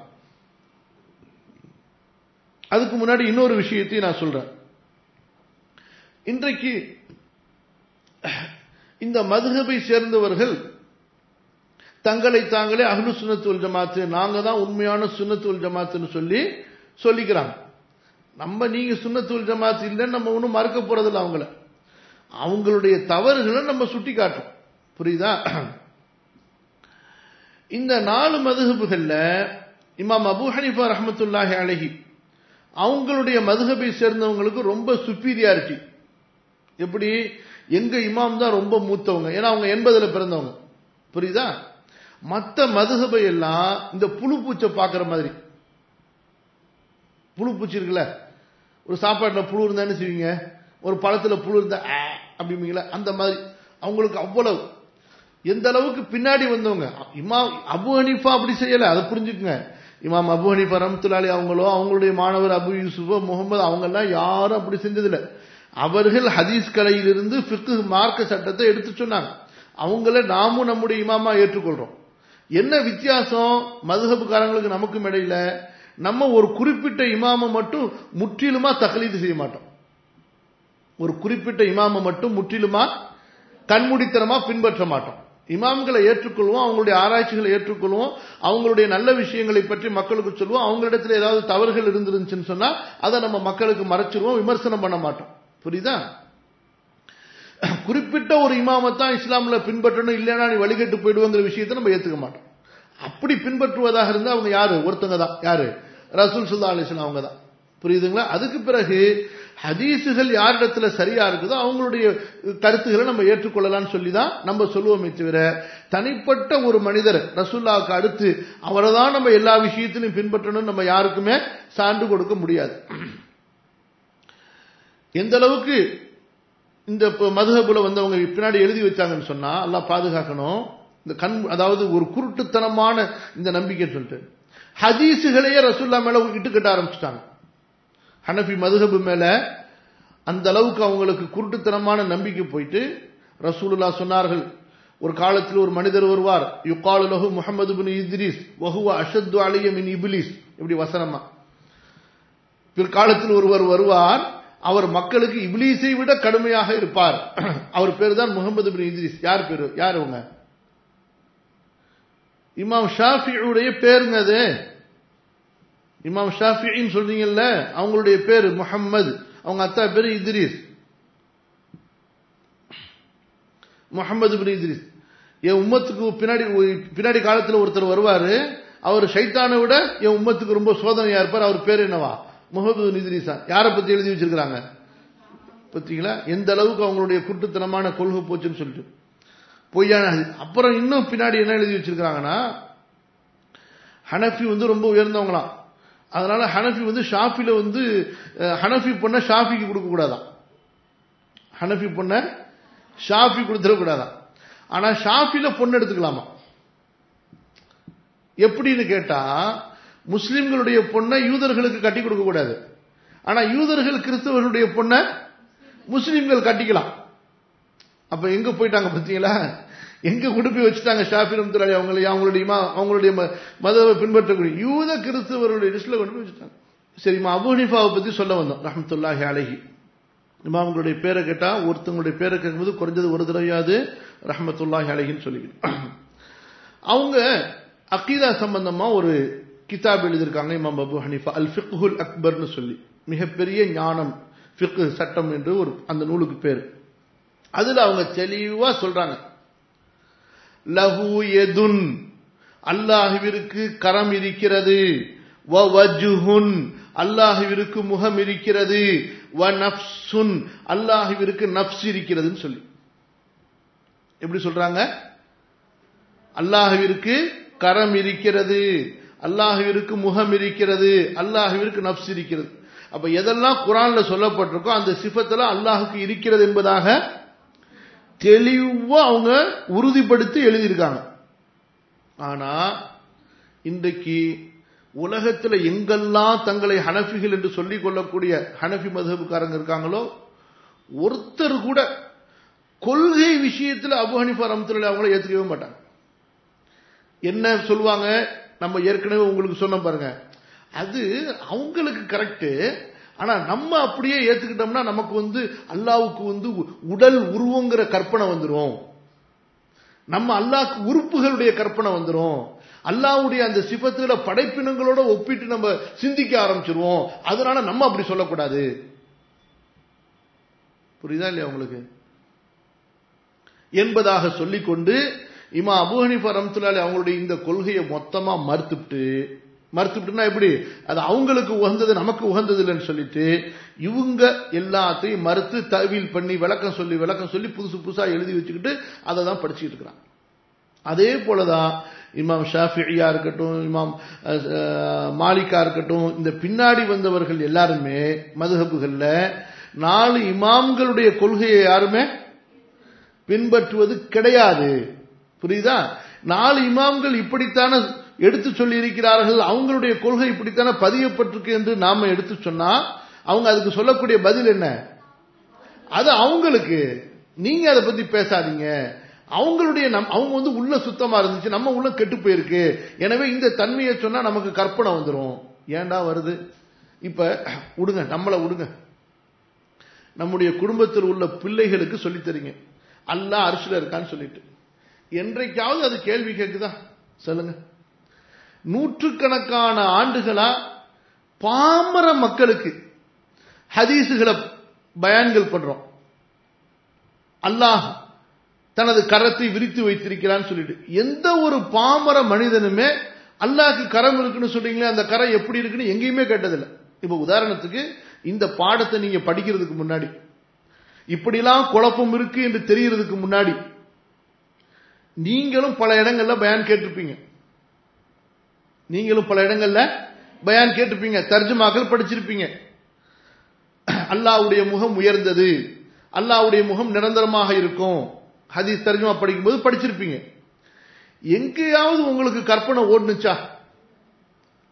அதுக்கு முன்னாடி இன்னொரு விஷயத்தையும் நான் சொல்றேன் இன்றைக்கு இந்த மதுகபை சேர்ந்தவர்கள் தங்களை தாங்களே அகலு சுனத்துல் ஜமாத்து நாங்க தான் உண்மையான சுனத்துல் ஜமாத்துன்னு சொல்லி சொல்லிக்கிறாங்க நம்ம நீங்க சுண்ணத்துல் ஜமாத் இல்லைன்னு நம்ம ஒன்றும் மறுக்க போறதில்ல அவங்கள அவங்களுடைய தவறுகளை நம்ம சுட்டி காட்டும் புரியுதா இந்த நாலு மதுகபுகள்ல இமாம் அபு ஹனிஃபா ரஹமத்துல்லாஹி அழகி அவங்களுடைய மதுகபை சேர்ந்தவங்களுக்கு ரொம்ப சுப்பீரியாரிட்டி எப்படி எங்க இமாம் தான் ரொம்ப மூத்தவங்க ஏன்னா அவங்க எண்பதுல பிறந்தவங்க புரியுதா மற்ற மதுகபை எல்லாம் இந்த புழு பூச்சை பார்க்குற மாதிரி புழு பூச்சி இருக்குல்ல ஒரு சாப்பாட்டில் புழு இருந்தான்னு செய்வீங்க ஒரு பழத்தில் புழு இருந்தா அப்படிங்களா அந்த மாதிரி அவங்களுக்கு அவ்வளவு எந்த அளவுக்கு பின்னாடி வந்தவங்க இமாம் அபு ஹனீஃபா அப்படி செய்யல அதை புரிஞ்சுக்குங்க இமாம் அபு ஹனீஃபா ரம்துலாலி அவங்களோ அவங்களுடைய மாணவர் அபு யூசுஃபோ முகமது அவங்கெல்லாம் யாரும் அப்படி செஞ்சதில்ல அவர்கள் ஹதீஸ் கலையிலிருந்து ஃபிக்கு மார்க்க சட்டத்தை எடுத்து சொன்னாங்க அவங்கள நாமும் நம்முடைய இமாமா ஏற்றுக்கொள்றோம் என்ன வித்தியாசம் மதுஹபுக்காரங்களுக்கு நமக்கும் இடையில நம்ம ஒரு குறிப்பிட்ட இமாம மட்டும் முற்றிலுமா தகலீது செய்ய மாட்டோம் ஒரு குறிப்பிட்ட இமாம மட்டும் முற்றிலுமா கண்மூடித்தனமா பின்பற்ற மாட்டோம் இமாம்களை ஏற்றுக்கொள்வோம் அவங்களுடைய ஆராய்ச்சிகளை ஏற்றுக்கொள்வோம் அவங்களுடைய நல்ல விஷயங்களை பற்றி மக்களுக்கு சொல்லுவோம் அவங்களிடத்துல ஏதாவது தவறுகள் இருந்துருந்துச்சுன்னு சொன்னா அதை நம்ம மக்களுக்கு மறைச்சிருவோம் விமர்சனம் பண்ண மாட்டோம் புரியுதா குறிப்பிட்ட ஒரு இமாமத்தான் இஸ்லாம்ல பின்பற்றணும் இல்லைன்னா நீ வழிகட்டு போயிடுவோங்கிற விஷயத்தை நம்ம ஏத்துக்க மாட்டோம் அப்படி பின்பற்றுவதாக இருந்தா அவங்க யாரு ஒருத்தங்க தான் யாரு ரசூல் சுல்லா அலிஸ்லாம் அவங்க தான் புரியுதுங்களா அதுக்கு பிறகு ஹதீஸுகள் யாரிடத்துல சரியா இருக்குதோ அவங்களுடைய கருத்துக்களை நம்ம ஏற்றுக்கொள்ளலாம்னு சொல்லி தான் நம்ம சொல்லுவோமே தவிர தனிப்பட்ட ஒரு மனிதர் ரசூல்லாவுக்கு அடுத்து அவரை தான் நம்ம எல்லா விஷயத்திலையும் பின்பற்றணும் நம்ம யாருக்குமே சான்று கொடுக்க முடியாது எந்த அளவுக்கு இந்த மதுகபுல வந்தவங்க பின்னாடி எழுதி வச்சாங்கன்னு சொன்னா எல்லாம் பாதுகாக்கணும் இந்த கண் அதாவது ஒரு குருட்டுத்தனமான இந்த நம்பிக்கைன்னு சொல்லிட்டு ஹதீஸுகளையே ரசூல்லா மேல இட்டுக்கட்ட ஆரம்பிச்சிட்டாங்க ஹனஃபி மதுஹபு மேல அந்த அளவுக்கு அவங்களுக்கு குருட்டுத்தனமான நம்பிக்கை போயிட்டு ரசூலுல்லா சொன்னார்கள் ஒரு காலத்தில் ஒரு மனிதர் வருவார் யுகாலு லஹு முஹம்மது பின் இத்ரிஸ் வஹுவ அஷத்து அலிய மின் இப்லிஸ் இப்படி வசனமா பிற்காலத்தில் ஒருவர் வருவார் அவர் மக்களுக்கு இப்லீஸை விட கடுமையாக இருப்பார் அவர் பேர் தான் முகமது பின் இத்ரிஸ் யார் பேரு யார் அவங்க இமாம் ஷாஃபியுடைய பேருங்க அது இமாம் ஷாஃபின்னு சொல்றீங்கல்ல அவங்களுடைய பேரு முஹம்மது அவங்க அத்தா பேரு இத்ரிஸ் முகமது பின் இத்ரிஸ் என் உம்மத்துக்கு பின்னாடி பின்னாடி காலத்தில் ஒருத்தர் வருவாரு அவர் சைத்தானை விட என் உம்மத்துக்கு ரொம்ப சோதனையா இருப்பார் அவர் பேர் என்னவா முகமது பின் இத்ரிஸா யாரை பத்தி எழுதி வச்சிருக்கிறாங்க பார்த்தீங்களா எந்த அளவுக்கு அவங்களுடைய குருட்டுத்தனமான கொள்கை போச்சுன்னு சொல்லிட்டு பொய்யான அப்புறம் இன்னும் பின்னாடி என்ன எழுதி வச்சிருக்கிறாங்கன்னா ஹனஃபி வந்து ரொம்ப உயர்ந்தவங்களாம் அதனால ஹனஃபி வந்து ஷாஃபில வந்து ஹனஃபி பொண்ண ஷாஃபிக்கு கொடுக்க கூடாதான் ஹனஃபி பொண்ண ஷாஃபி கொடுத்துடக்கூடாதான் ஆனா ஷாஃபில பொண்ணு எடுத்துக்கலாமா எப்படின்னு கேட்டா முஸ்லிம்களுடைய பொண்ணை யூதர்களுக்கு கட்டி கொடுக்க கூடாது ஆனா யூதர்கள் கிறிஸ்தவர்களுடைய பொண்ணை முஸ்லிம்கள் கட்டிக்கலாம் அப்ப எங்க போயிட்டாங்க பார்த்தீங்களா எங்க குடுப்பி வச்சுட்டாங்க ஷாஃபி ரம்துல்லாடி அவங்களை அவங்களுடைய அவங்களுடைய மதவை பின்பற்றக்கூடிய யூத கிறிஸ்தவர்களுடைய லிஸ்ட்ல கொண்டு போய் வச்சுட்டாங்க சரிம்மா அபு ஹனிஃபாவை பத்தி சொல்ல வந்தோம் ரஹமத்துல்லாஹி அலஹி இமாம்களுடைய பேரை கேட்டா ஒருத்தவங்களுடைய பேரை கேட்கும்போது குறைஞ்சது ஒரு தடவையாவது ரஹமத்துல்லாஹி அலஹின்னு சொல்லிக்கணும் அவங்க அக்கீதா சம்பந்தமா ஒரு கிதாப் எழுதியிருக்காங்க இமாம் அபு ஹனிஃபா அல் ஃபிக்ஹுல் அக்பர்னு சொல்லி மிகப்பெரிய ஞானம் ஃபிக்கு சட்டம் என்று ஒரு அந்த நூலுக்கு பேர் அதுல அவங்க தெளிவா சொல்றாங்க லஹு எதுன் அல்லாஹுவிற்கு கரம் இருக்கிறது வ வஜுஹுன் அல்லாஹுவிற்கு முகம் இருக்கிறது வ நப்சுன் அல்லாஹுவிற்கு நப்ஸ் இருக்கிறதுன்னு சொல்லி எப்படி சொல்றாங்க அல்லாஹுவிற்கு கரம் இருக்கிறது அல்லாஹுவிற்கு முகம் இருக்கிறது அல்லாஹுவிற்கு நப்ஸ் இருக்கிறது அப்ப எதெல்லாம் குரான்ல சொல்லப்பட்டிருக்கோ அந்த சிஃபத்தெல்லாம் அல்லாஹுக்கு இருக்கிறது என்பதாக தெளிவா அவங்க உறுதிப்படுத்தி எழுதியிருக்காங்க ஆனா இன்றைக்கு உலகத்துல எங்கெல்லாம் தங்களை ஹனஃபிகள் என்று சொல்லிக் கொள்ளக்கூடிய ஹனஃபி மதபுக்காரங்க இருக்காங்களோ ஒருத்தர் கூட கொள்கை விஷயத்துல அபு ஹனிஃபா ரமத்துல அவங்கள ஏத்துக்கவே மாட்டாங்க என்ன சொல்லுவாங்க நம்ம ஏற்கனவே உங்களுக்கு சொன்ன பாருங்க அது அவங்களுக்கு கரெக்டு ஆனா நம்ம அப்படியே ஏத்துக்கிட்டோம்னா நமக்கு வந்து அல்லாவுக்கு வந்து உடல் உருவங்கிற கற்பனை வந்துடும் நம்ம அல்லாவுக்கு உறுப்புகளுடைய கற்பனை வந்துடும் அல்லாவுடைய அந்த சிபத்துல படைப்பினங்களோட ஒப்பிட்டு நம்ம சிந்திக்க ஆரம்பிச்சிருவோம் அதனால நம்ம அப்படி சொல்லக்கூடாது புரியுதா இல்லையா உங்களுக்கு என்பதாக சொல்லிக்கொண்டு இமா அபு ஹனிஃபா ரம்துல்லாலி அவங்களுடைய இந்த கொள்கையை மொத்தமா மறுத்துட்டு மறுத்துட்டுனா எப்படி அது அவங்களுக்கு உகந்தது நமக்கு உகந்தது இல்லைன்னு சொல்லிட்டு இவங்க எல்லாத்தையும் மறுத்து தவியல் பண்ணி விளக்கம் சொல்லி விளக்கம் சொல்லி புதுசு புதுசா எழுதி வச்சுக்கிட்டு அதை தான் படிச்சுக்கிட்டு இருக்கிறான் அதே போலதான் இமாம் ஷாஃபியா இருக்கட்டும் இமாம் மாலிகா இருக்கட்டும் இந்த பின்னாடி வந்தவர்கள் எல்லாருமே மதுஹபுகள்ல நாலு இமாம்களுடைய கொள்கையை யாருமே பின்பற்றுவது கிடையாது புரியுதா நாலு இமாம்கள் இப்படித்தான எடுத்து சொல்லி இருக்கிறார்கள் அவங்களுடைய கொள்கை இப்படித்தானே பதியப்பட்டிருக்கு என்று நாம எடுத்து சொன்னா அவங்க அதுக்கு சொல்லக்கூடிய பதில் என்ன அது அவங்களுக்கு நீங்க அதை பத்தி பேசாதீங்க அவங்களுடைய நம் அவங்க வந்து உள்ள சுத்தமா இருந்துச்சு நம்ம உள்ள கெட்டு போயிருக்கு எனவே இந்த தன்மையை சொன்னா நமக்கு கற்பனை வந்துடும் ஏன்டா வருது இப்ப விடுங்க நம்மளை விடுங்க நம்முடைய குடும்பத்தில் உள்ள பிள்ளைகளுக்கு சொல்லித் தரீங்க அல்லா அரிசில இருக்கான்னு சொல்லிட்டு என்றைக்காவது அது கேள்வி கேட்குதா சொல்லுங்க நூற்றுக்கணக்கான ஆண்டுகளா பாமர மக்களுக்கு ஹதீசுகளை பயான்கள் பண்றோம் அல்லாஹ் தனது கரத்தை விரித்து வைத்திருக்கிறான்னு சொல்லிட்டு எந்த ஒரு பாமர மனிதனுமே அல்லாஹ்க்கு கரம் இருக்குன்னு சொல்றீங்களே அந்த கரம் எப்படி இருக்குன்னு எங்கேயுமே கேட்டதில்லை இப்ப உதாரணத்துக்கு இந்த பாடத்தை நீங்க படிக்கிறதுக்கு முன்னாடி இப்படிலாம் குழப்பம் இருக்கு என்று தெரியறதுக்கு முன்னாடி நீங்களும் பல இடங்கள்ல பயான் கேட்டிருப்பீங்க நீங்களும் பல இடங்கள்ல பயான் கேட்டிருப்பீங்க தர்ஜுமாக்கள் படிச்சிருப்பீங்க அல்லாவுடைய முகம் உயர்ந்தது அல்லாவுடைய முகம் நிரந்தரமாக இருக்கும் ஹதீஸ் தர்ஜுமா படிக்கும்போது படிச்சிருப்பீங்க எங்கேயாவது உங்களுக்கு கற்பனை ஓடுனுச்சா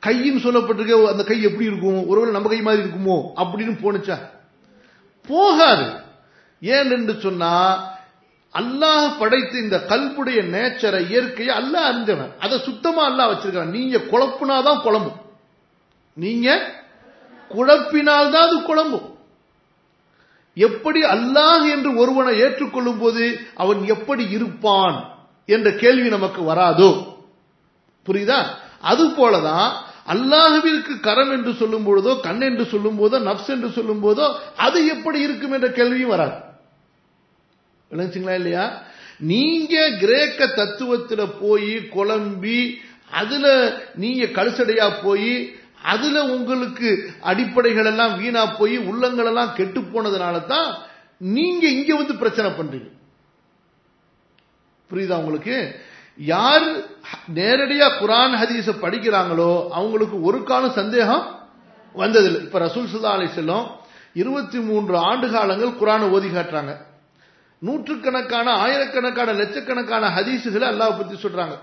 கைன்னு சொல்லப்பட்டிருக்க அந்த கை எப்படி இருக்கும் ஒருவேளை நம்ம கை மாதிரி இருக்குமோ அப்படின்னு போனுச்சா போகாது ஏன் என்று சொன்னா அல்லாஹ் படைத்த இந்த கல்புடைய நேச்சரை இயற்கையை அல்லாஹ் அறிஞ்சவன் அதை சுத்தமா அல்லாஹ் வச்சிருக்கான் நீங்க குழப்புனாதான் குழம்பும் நீங்க குழப்பினால்தான் அது குழம்பும் எப்படி அல்லாஹ் என்று ஒருவனை ஏற்றுக்கொள்ளும் போது அவன் எப்படி இருப்பான் என்ற கேள்வி நமக்கு வராதோ புரியுதா அது போலதான் அல்லாஹுவிற்கு கரம் என்று சொல்லும் பொழுதோ கண் என்று சொல்லும் போதோ நப்ஸ் என்று சொல்லும் போதோ அது எப்படி இருக்கும் என்ற கேள்வியும் வராது விளங்குச்சுங்களா இல்லையா நீங்க கிரேக்க தத்துவத்துல போய் குழம்பி அதுல நீங்க கழுசடையா போய் அதுல உங்களுக்கு அடிப்படைகள் எல்லாம் வீணா போய் உள்ளங்கள் எல்லாம் கெட்டு போனதுனால தான் நீங்க இங்க வந்து பிரச்சனை பண்றீங்க புரியுதா உங்களுக்கு யார் நேரடியா குரான் ஹதீஸ படிக்கிறாங்களோ அவங்களுக்கு ஒரு காலம் சந்தேகம் வந்ததில்லை இப்ப ரசூல் சுல்லா அலி செல்லம் இருபத்தி மூன்று ஆண்டு காலங்கள் குரானை ஓதி காட்டுறாங்க நூற்றுக்கணக்கான ஆயிரக்கணக்கான லட்சக்கணக்கான ஹதீஸுகளை அல்லாஹ் பத்தி சொல்றாங்க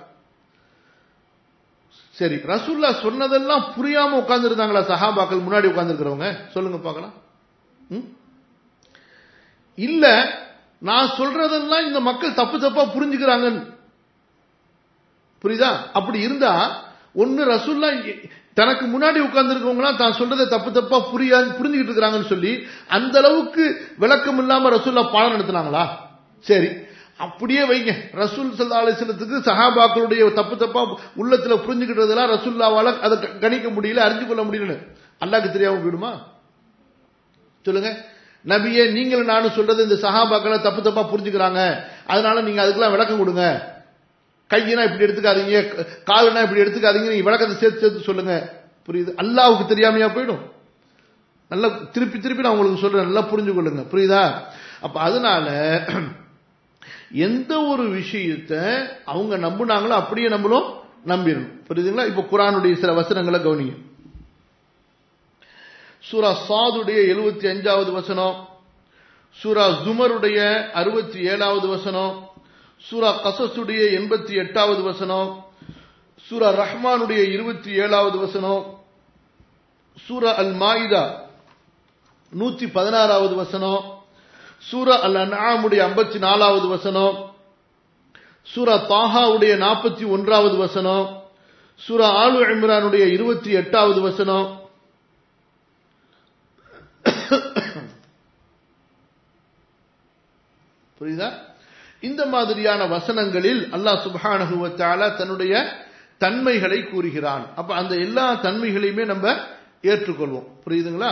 சரி ரசூல்லா சொன்னதெல்லாம் புரியாம உட்கார்ந்துருந்தாங்களா சஹாபாக்கள் முன்னாடி உட்கார்ந்துருக்கிறவங்க சொல்லுங்க பார்க்கலாம் இல்ல நான் சொல்றதெல்லாம் இந்த மக்கள் தப்பு தப்பா புரிஞ்சுக்கிறாங்க புரியுதா அப்படி இருந்தா ஒன்னு ரசூல்லா தனக்கு முன்னாடி உட்கார்ந்துருக்கவங்களாம் தான் சொல்றதை தப்பு தப்பா புரியா புரிஞ்சுக்கிட்டு இருக்கிறாங்கன்னு சொல்லி அந்த அளவுக்கு விளக்கம் இல்லாம ரசூல்லா பாடம் நடத்தினாங்களா சரி அப்படியே வைங்க ரசூல் சல்லா அலிஸ்லத்துக்கு சஹாபாக்களுடைய தப்பு தப்பா உள்ளத்துல புரிஞ்சுக்கிட்டதெல்லாம் ரசூல்லாவால அதை கணிக்க முடியல அறிஞ்சு கொள்ள முடியல அல்லாக்கு தெரியாம போயிடுமா சொல்லுங்க நபியே நீங்களும் நானும் சொல்றது இந்த சஹாபாக்களை தப்பு தப்பா புரிஞ்சுக்கிறாங்க அதனால நீங்க அதுக்கெல்லாம் விளக்கம் கொடுங்க கையினா இப்படி எடுத்துக்காதீங்க காலுனா இப்படி எடுத்துக்காதீங்க நீங்க விளக்கத்தை சேர்த்து சேர்த்து சொல்லுங்க புரியுது அல்லாவுக்கு தெரியாமையா போயிடும் நல்லா திருப்பி திருப்பி நான் உங்களுக்கு சொல்றேன் நல்லா புரிஞ்சு கொள்ளுங்க புரியுதா அப்ப அதனால எந்த ஒரு விஷயத்த அவங்க நம்புனாங்களோ அப்படியே நம்மளும் நம்பிடணும் புரியுதுங்களா இப்ப குரானுடைய சில வசனங்களை கவனிங்க சூரா சாதுடைய எழுபத்தி அஞ்சாவது வசனம் சூரா ஜுமருடைய அறுபத்தி ஏழாவது வசனம் சூரா கசசுடைய எண்பத்தி எட்டாவது வசனம் சூரா ரஹ்மானுடைய இருபத்தி ஏழாவது வசனம் சூரா அல் மாயிதா நூத்தி பதினாறாவது வசனம் சூரா அல் அன்ஆமுடைய ஐம்பத்தி நாலாவது வசனம் சூரா தாஹாவுடைய நாற்பத்தி ஒன்றாவது வசனம் சூரா ஆலு இம்ரானுடைய இருபத்தி எட்டாவது வசனம் புரியுதா இந்த மாதிரியான வசனங்களில் அல்லாஹ் சுபானகுவத்தால தன்னுடைய தன்மைகளை கூறுகிறான் அப்ப அந்த எல்லா தன்மைகளையுமே நம்ம ஏற்றுக்கொள்வோம் புரியுதுங்களா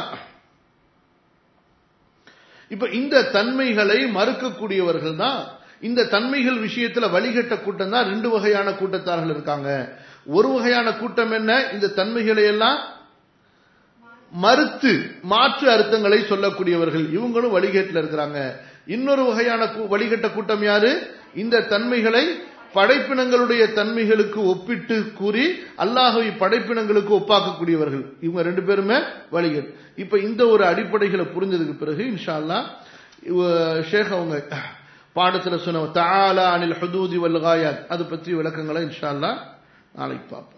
இப்ப இந்த தன்மைகளை மறுக்கக்கூடியவர்கள் தான் இந்த தன்மைகள் விஷயத்துல வழிகட்ட கூட்டம் தான் ரெண்டு வகையான கூட்டத்தார்கள் இருக்காங்க ஒரு வகையான கூட்டம் என்ன இந்த தன்மைகளை எல்லாம் மறுத்து மாற்று அர்த்தங்களை சொல்லக்கூடியவர்கள் இவங்களும் வழிகேட்டில் இருக்கிறாங்க இன்னொரு வகையான வழிகட்ட கூட்டம் யாரு இந்த தன்மைகளை படைப்பினங்களுடைய தன்மைகளுக்கு ஒப்பிட்டு கூறி அல்லாஹவை படைப்பினங்களுக்கு ஒப்பாக்கக்கூடியவர்கள் இவங்க ரெண்டு பேருமே வழிகள் இப்ப இந்த ஒரு அடிப்படைகளை புரிஞ்சதுக்கு பிறகு இன்ஷா அல்லா ஷேக் அவங்க பாடத்துல சொன்ன தாலா அனில் ஹதூதி வல்காயாத் அது பற்றி விளக்கங்களை இன்ஷா அல்லா நாளைக்கு பார்ப்போம்